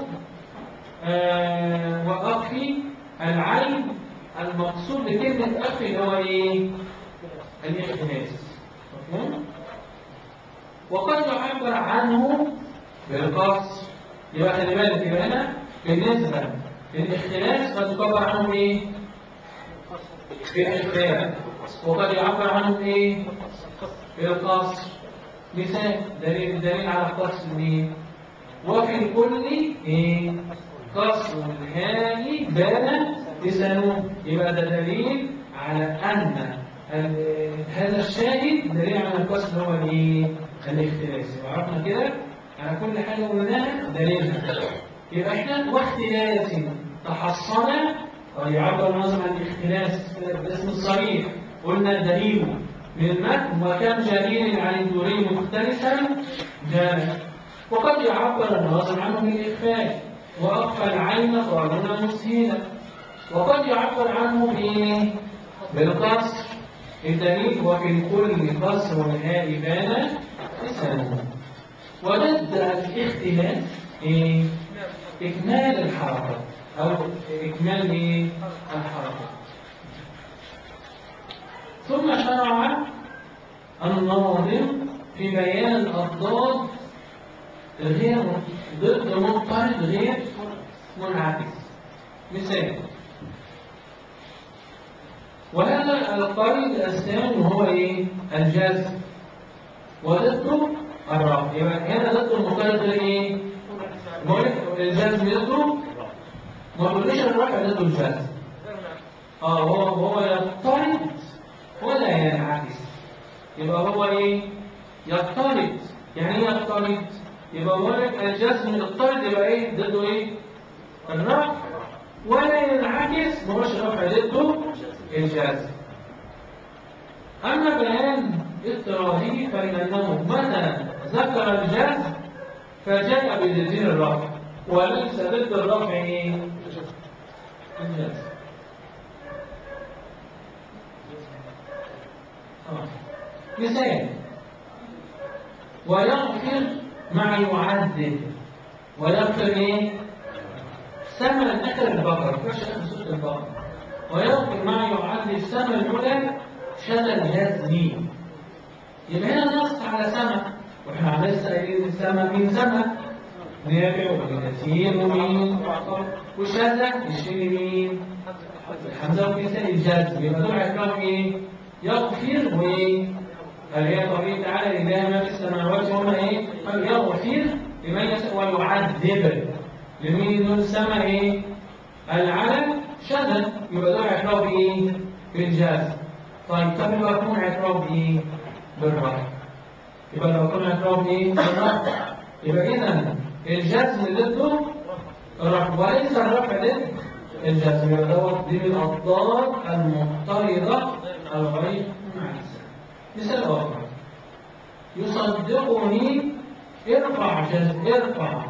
آه وأخفي العين المقصود بكلمة أخفي اللي هو إيه؟ الاختلاس مفهوم؟ وقد يعبر عنه بالقصر يبقى خلي بالك يبقى هنا بالنسبة للاختلاس قد يعبر عنه ايه؟ بالاختلاف وقد يعبر عنه ايه؟ بالقصر مثال دليل دليل على القصر مين؟ وفي الكل ايه؟ قصر الهاء بان لسانه يبقى ده دليل على ان ال- هذا الشاهد دليل على القصر هو الايه؟ الاختلاس يبقى عرفنا كده على كل حاجه قلناها دليلها يبقى احنا واختلاس تحصن او يعبر النظم عن الاختلاس بالاسم الصريح قلنا دليل من المتن وكم جليل عن الدوري مختلفا جامع وقد يعبر الناظم عنه بالاخفاء واخفى العين قانونا مسهلا وقد يعبر عنه بايه بالقصر الدليل وفي الكل قصر الهاء بان لسانه وضد الاختلاف إيه؟ إكمال الحركة أو إكمال إيه؟ الحركة ثم شرع الناظم في بيان الأضداد غير ضد مضطرد غير منعكس مثال وهذا القيد الثاني هو ايه؟ الجزم وضده الرفع يبقى هنا ضد المضطرد غير ايه؟ بقول لك الجزم ضده ما تقوليش الرفع ضده الجزم اه هو هو يضطرد ولا ينعكس يبقى هو ايه؟ يضطرد يعني ايه يضطرد؟ يبقى بقول لك الجزم يضطرد يبقى ايه؟ ضده ايه؟ الرفع ولا ينعكس ما هوش الرفع ضده الجزم أما بيان اضطراري فإنه متى ذكر الجزم فجاء بتدين الرفع وليس ضد الرفع ايه؟ الجزم آه. مثال ويغفر مع يعذب ويغفر ايه؟ ثمن اخر البقره مش اخر سوره البقره ويغفر مع يعذب ثمن الاولى شذا الجزمي يبقى هنا نص على سمع واحنا لسه قايلين السمع مين سمع نافع وكثير ومين وشذا يشيل مين الحمزه وكساء الجزم يبقى دول هيكونوا ايه يغفر وايه قال هي قوله تعالى لله ما في السماوات وما ايه قال يغفر لمن يشاء ويعذب لمين دول سمع ايه العلم شذا يبقى دول هيكونوا بايه بالجزم طيب طب لو يكون اعتراف بايه بالرفع يبقى لو يكون اعتراف بايه بالرفع يبقى اذا الجزم ضده الرفع وليس الرفع ضد الجزم يبقى دوت دي من الاضداد المضطرده الغير منعكسه مثال اخر يصدقني ارفع جزم ارفع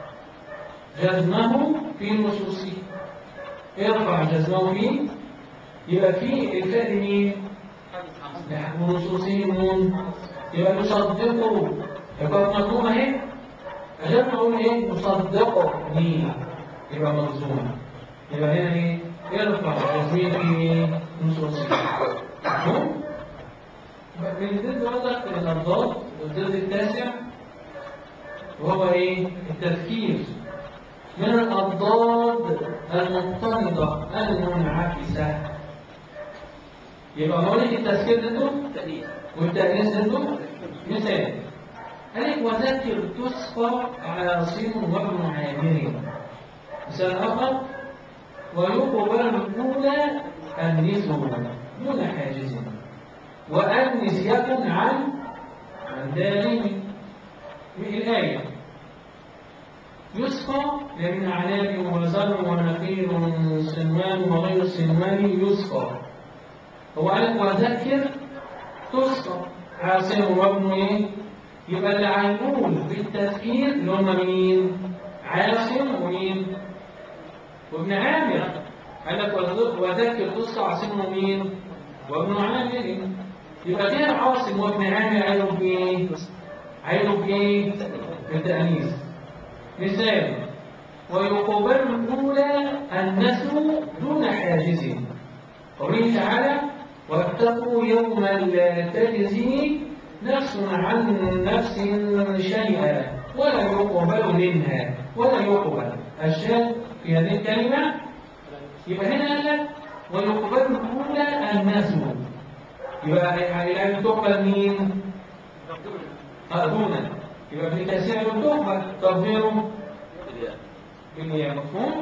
جزمه في نصوصه ارفع جزمه في يبقى في الفعل مين؟ ونصوصه نون يبقى يصدقه يبقى مضمومة اهي غير ما اقول ايه مصدقني يبقى ملزومة يبقى هنا ايه يرفع تزمين في نصوصه من ضد برضك الأضداد والضد التاسع وهو إيه؟ التفكير من الأضداد المضطردة المنعكسة يبقى مولد التذكير ضده تأنيث والتأنيث ضده مثال قالك وذكر تسقى عاصم وابن عامر مثال آخر ويقبل الأولى النسو دون حاجز وأنس يكن عن عن دارين الآية يسقى من عناب وزرع ونخيل صنوان وغير صنوان يسقى هو قال وذكر تسقى عاصم وابن ايه يبقى اللي هيقول بالتذكير اللي هم مين عاصم ومين وابن عامر قال لك وذ- وذكر تسقى عاصم ومين وابن عامر يبقى كده عاصم وابن عامر عينوا بايه عينوا بايه بالتأنيث مثال ويقبل الأولى النسل دون حاجز قوله تعالى واتقوا يوما لا تجزي نفس عن نفس شيئا ولا يقبل منها ولا يقبل الشاهد في هذه الكلمة يبقى هنا قال لك ويقبل الأولى النسل يبقى يعني تقبل مين؟ أدونا يبقى في تسعير تقبل طب غيره بالنية مفهوم؟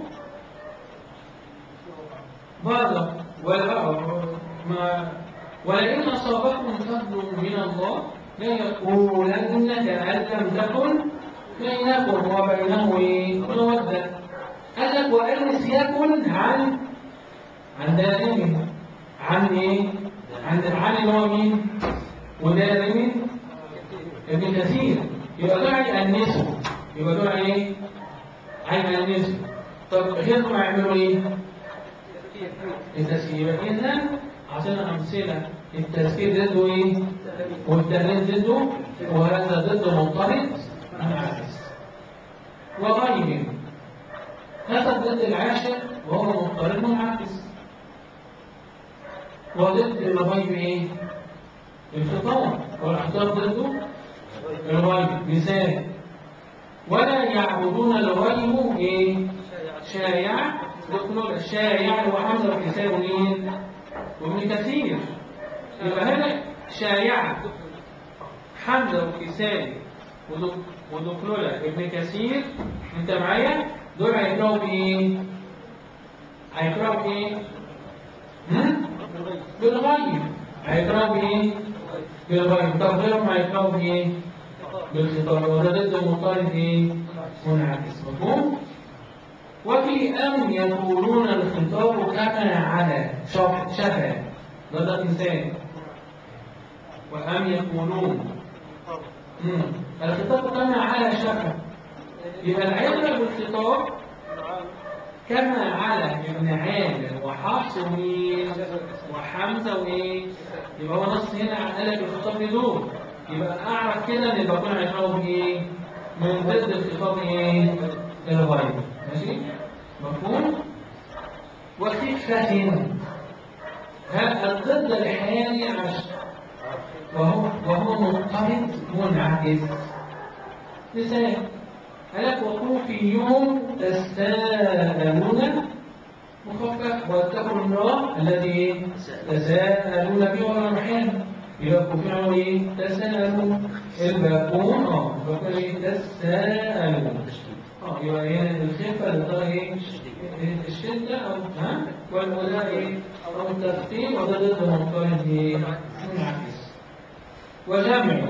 برضه ولا ما ولئن أصابكم فضل من الله ليقولن كأن لم تكن بينكم وبينه إيه؟ مودة قال لك وأنس يكن عن عن دائم عن إيه؟ عن عن اللي هو مين؟ ودائم ابن كثير يبقى دول يأنسوا يبقى دول إيه؟ هيأنسوا طب غيرهم هيعملوا إيه؟ التسكير إذا عشان أمثلة التسكير ضده إيه؟ والتأنيث ضده وهذا ضده مضطرد منعكس وغيره هذا ضد العاشر وهو مضطرد منعكس وضد الغيب إيه؟ الخطاب والخطاب ضده الغيب مثال ولا يعبدون الغيب إيه؟ شايع يقولون الشايع وحمزة وكساب مين؟ وابن كثير يبقى هنا شايع حمزة وكساب ودكلولة ابن كثير انت معايا؟ دول هيقرأوا بإيه؟ هيقرأوا بإيه؟ هم؟ بالغيب هيقرأوا بإيه؟ بالغيب طب غيرهم هيقرأوا بإيه؟ بالخطاب وده ضد المطالب إيه؟ منعكس مفهوم؟ وفي أم يقولون الخطاب كما على شف- شفا ده ده مثال وأم يقولون مم. الخطاب كما على شفا يبقى العبرة بالخطاب كما على ابن عامر وحفص ومين وحمزة وإيه يبقى هو نص هنا قال لك الخطاب دول يبقى أعرف كده إن بكون عبرة بإيه من ضد الخطاب إيه الغيب ماشي مفهوم وخفة ها الضد الحالي عشر وهو وهو مضطرد منعكس مثال هلك وكوفيون تساءلون مخفف واتقوا الله الذي تساءلون به والارحام يبقى كوفيون ايه تساءلون الباقون اه الباقون ايه تساءلون اه يبقى هنا الخفه اللي طالع ايه الشده او ها والولاء ايه او التخفيف وده ضد منطقه ايه منعكس وجمع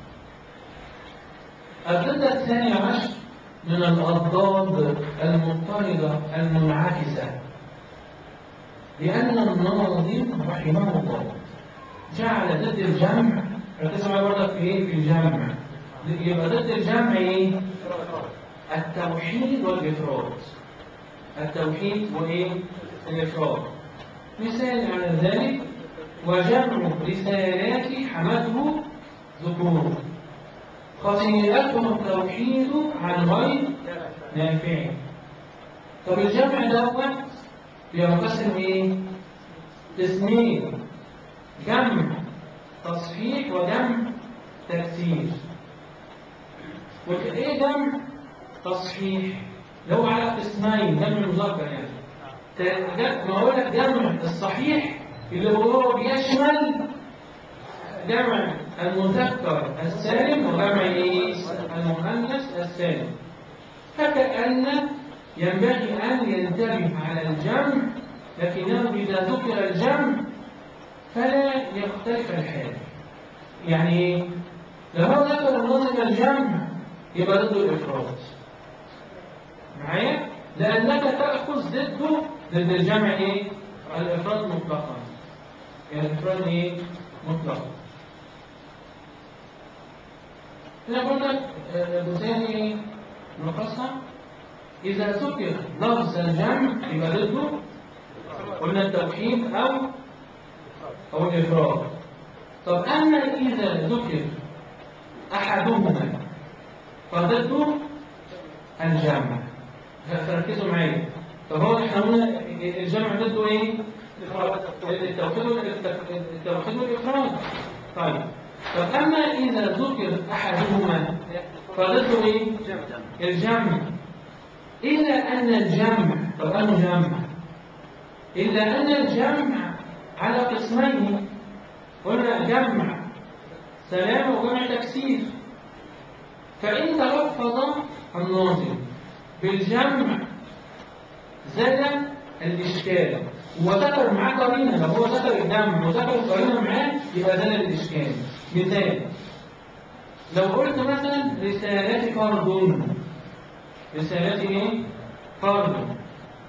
الضد الثاني عشر من الأضداد المضطردة المنعكسة لأن الناظم رحمه الله جعل ضد الجمع ركزوا معايا برضك في ايه في الجمع يبقى ضد الجمع ايه التوحيد والإفراد التوحيد وايه الإفراد مثال على ذلك وجمع رسالات حمده ذكور خطيئتهم التوحيد عن غير نافع طب الجمع دوت بينقسم ايه؟ قسمين جمع تصحيح وجمع تكسير وايه جمع تصحيح اللي هو على قسمين جمع المذكر يعني ت- جم- ما اقول لك جمع الصحيح اللي هو بيشمل جمع المذكر السالم وجمع ايه المؤنث السالم فكأن ينبغي أن ينتبه على الجمع لكنه إذا ذكر الجمع فلا يختلف الحال يعني إيه؟ لو هو ذكر النظم الجمع يبقى ضده الإفراد معايا؟ لأنك تأخذ ضده ضد الجمع إيه؟ الإفراد مطلقا يعني الإفراد إيه؟ مطلقا هنا قلنا آه، جزئين إيه؟ نلخصها إذا ذكر لفظ الجمع يبقى ضده قلنا التوحيد أو أو الإفراد طب أما إذا ذكر أحدهما فضده الجمع فركزوا معايا طب هو احنا قلنا الجمع ضده ايه؟ التوحيد والإف- التوحيد والإفراد طيب طب أما إذا ذكر أحدهما فضده ايه؟ الجمع إلا أن الجمع طب أنه جمع إلا أن الجمع على قسمين قلنا جمع سلام وجمع تكسير فإن تلفظ الناظم بالجمع زاد الإشكال وذكر معاه قرينة لو هو ذكر الجمع وذكر القرينة معاه يبقى زاد الإشكال مثال لو قلت مثلا رسالة فرد رسالة ايه؟ فرد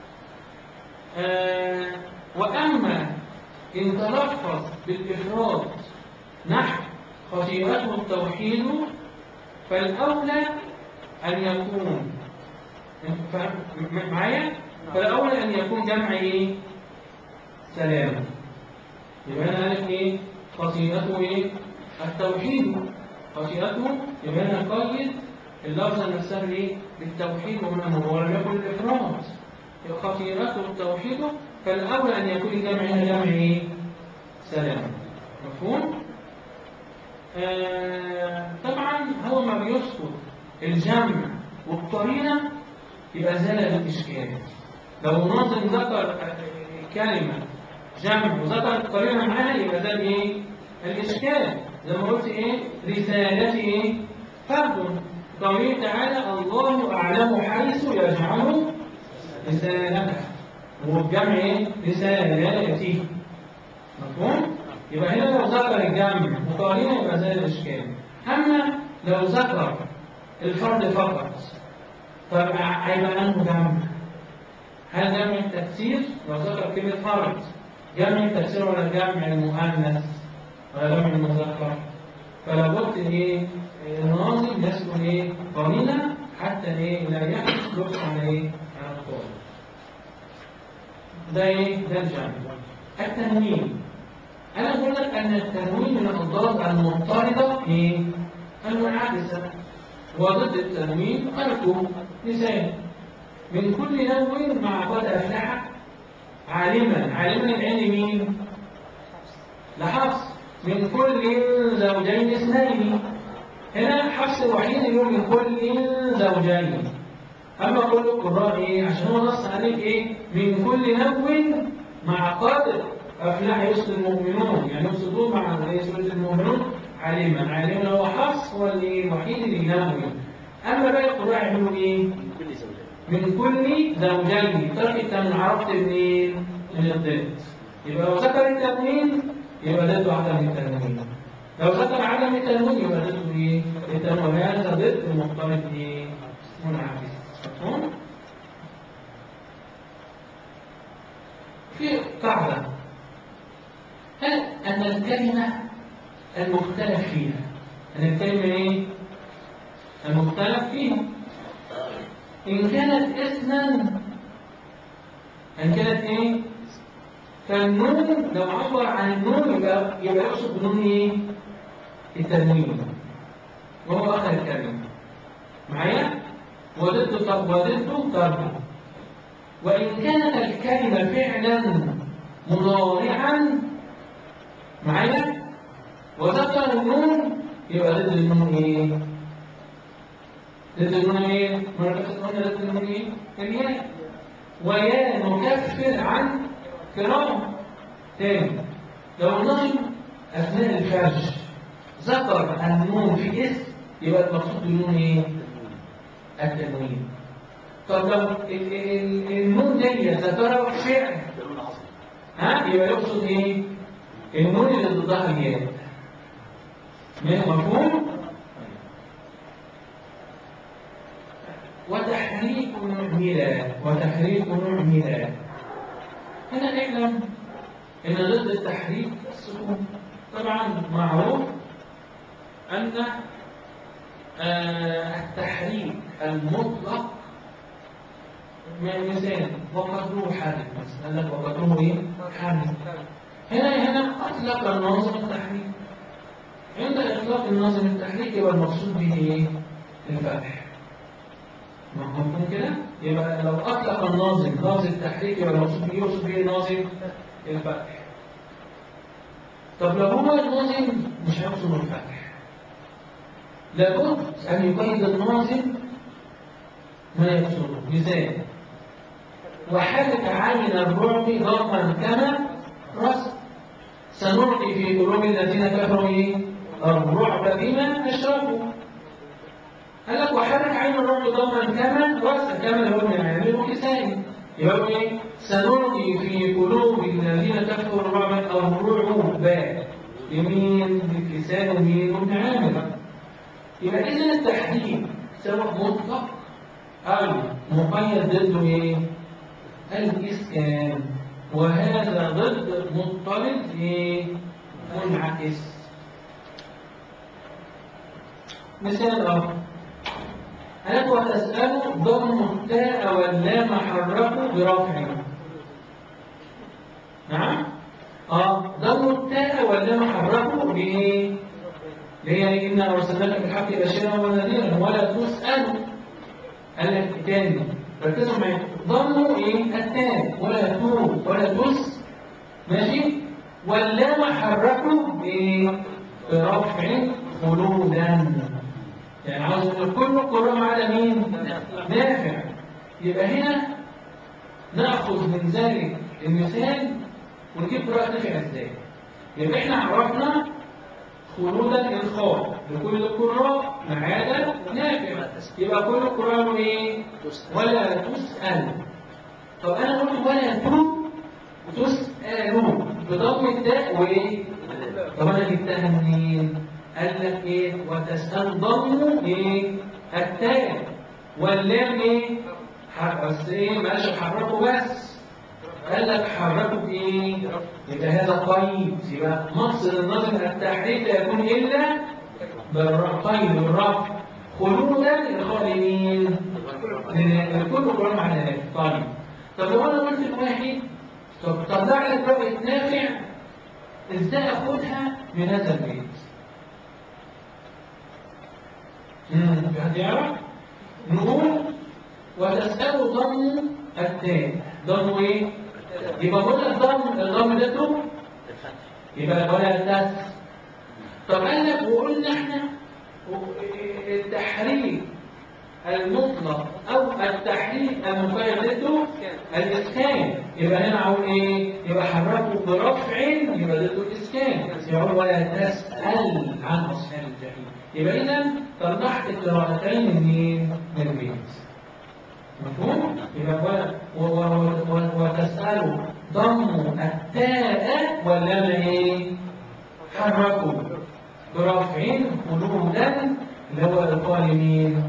آه وأما إن تلفظ بالإفراد نحو خطيئته التوحيد فالأولى أن يكون فاهم م- معايا؟ فالأولى أن يكون جمع إيه؟ سلام يبقى أنا عارف إيه؟ خطيئته إيه؟ التوحيد خطيئته يبقى أنا قيد اللفظة نفسها إيه؟ بالتوحيد ومن هو لم يكن الإفراد يبقى خطيئته التوحيد فالأولى أن يكون الجمع هنا جمع إيه؟ سلام مفهوم؟ آه طبعا هو ما بيذكر الجمع والقرينة يبقى زال الإشكال لو ناظم ذكر آه، كلمة جمع وذكر القرينة معاها يبقى زال إيه؟ الإشكال زي ما قلت إيه؟ رسالتي إيه؟ فرد قوله تعالى الله أعلم حيث يجعل رسالته والجمع إيه؟ رسالتي مفهوم؟ يبقى هنا لو ذكر الجمع مقارنة يبقى زي الإشكال أما لو ذكر الفرد فقط طب هيبقى أنه جمع هل جمع التكسير لو ذكر كلمة فرد جمع التكسير ولا جمع المؤنث ولا جمع المذكر فلو قلت ايه الناظم يذكر ايه قرينة حتى ايه لا يحدث لبس على ايه على الطالب ده ايه ده الجمع التنوين أنا أقول لك أن التنوين من الأضداد المضطردة إيه؟ المنعكسة وضد التنوين تركه مثال من كل نوع مع قد أفلح عالما عالما العلم مين؟ لحفص من كل زوجين اثنين هنا حفص الوحيد يقول من كل زوجين أما كل القراء إيه؟ عشان هو نص عليك إيه؟ من كل نوع مع قد أفلح يسر المؤمنون يعني يقصدون مع يسر المؤمنون علما علما هو حفص هو اللي الوحيد اللي ينوي أما باقي القراء يعملوا إيه؟ من كل زوجين من كل زوجين ترك التنوين عرفت منين؟ من الضد يبقى لو ذكر التنوين يبقى ضده عدم التنوين لو ذكر عدم التنوين يبقى ضده ايه؟ التنوين هذا ضد المختلط ايه؟ منعكس مفهوم؟ في قاعدة هل أن الكلمة المختلف فيها أن الكلمة إيه؟ المختلف فيها إن كانت اسما إن كانت إيه؟ فالنون لو عبر عن النون يبقى يبقى يقصد بنون إيه؟ التنوين وهو آخر الكلمة معايا؟ وضد طب وضده ضرب وإن كانت الكلمة فعلا مضارعا معايا؟ وذكر النون يبقى ضد النون ايه؟ ضد النون ايه؟ مرة قلنا ضد النون ايه؟ الياء ويا نكفر عن كرام تاني لو النظم أثناء الفرج ذكر النون في اسم يبقى المقصود بالنون ايه؟ التنوين طب لو ال- ال- النون دي ذكرها في فعل دلون عصر ها يبقى يقصد ايه؟ النون اللي ضدها الياء مفهوم؟ وتحريك نعملا وتحريك نعملا هنا نعلم ان ضد التحريك السكون طبعا معروف ان آه، التحريك المطلق م- مثال وقدره حادث مثلا قال لك وقدره ايه؟ حادث هنا هنا اطلق الناظم التحريك عند اطلاق الناظم التحريك يبقى المقصود به ايه؟ الفتح مفهوم كده؟ يبقى لو اطلق الناظم ناظم التحريك يبقى المقصود به يقصد به ناظم الفتح طب لو هو الناظم مش هيقصد الفتح لابد ان يقيد الناظم ما يقصده مثال وحرك عين الرعب ضربا كما رسم سنلقي في قلوب الذين كفروا ايه؟ الرعب بما اشركوا قال لك وحرك عين الرعب ضربا كما رسم كما اللي هو من يعمله كسائي يقول ايه؟ سنلقي في قلوب الذين كفروا الرعب الرعب يمين بالكسان ومين وابن عامر يبقى اذا التحديد سواء مطلق او مقيد ضده ايه؟ الإسكان وهذا ضد مضطرد إيه؟ منعكس مثال آخر هل وتسأل ضم التاء واللام حركه برفع نعم اه ضم التاء واللام حركه بايه ليه إنا أرسلناك بالحق بشيرا ونذيرا ولا تسأل قال لك تاني ركزوا معايا ضموا ايه التاء ولا تو ولا تس ماشي واللام حركوا بايه برفع خلودا يعني عاوز اقول كل القراء ما عدا مين نافع يبقى هنا ناخذ من ذلك المثال ونجيب قراءه نافع ازاي يبقى احنا عرفنا خلودا الخاء لكل القراء ما عدا نافع يبقى كل القراء له ايه ولا تسأل طب انا قلت ولا تو تسألوا بضم التاء وايه طب انا جبتها منين قال لك ايه وتسأل ضم ايه التاء واللام ايه حرف بس ايه ما قالش حركوا بس قال لك حركوا بايه يبقى هذا قيد يبقى مقصد النظم التحريك لا يكون الا بالقيد بالرفع خلودا الخالدين الكل قرآن على ذلك طيب طب لو انا قلت لواحد طب طلع لك رؤية نافع ازاي اخدها من هذا البيت امم في حد يعرف نقول وتسأل ضم التاء ضم ايه يبقى قلنا الضم الضم ده تو الفتح يبقى ولا تس طب قال لك وقلنا احنا التحريك المطلق او التحريك المقيد ضده الاسكان يبقى هنا اقول ايه يبقى حركه برفع يبقى ضده الاسكان يقول ولا تسال عن اصحاب الجحيم يبقى اذا طلعت قراءتين منين من البيت مفهوم يبقى ولا و- و- و- وتسال ضم التاء واللام ايه حركوا برفع خلودا اللي هو الظالمين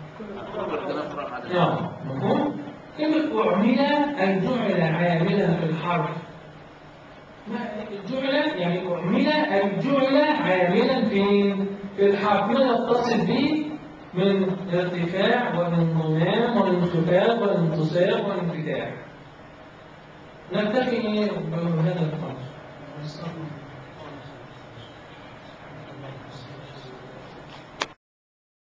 نعم مفهوم كلمة أعمل أي جعل عاملا في الحرف ما- جعل يعني أعمل أي جعل عاملا في في الحرف ما يتصل به من ارتفاع وانضمام وانخفاض وانتصاب وانفتاح نكتفي بهذا القدر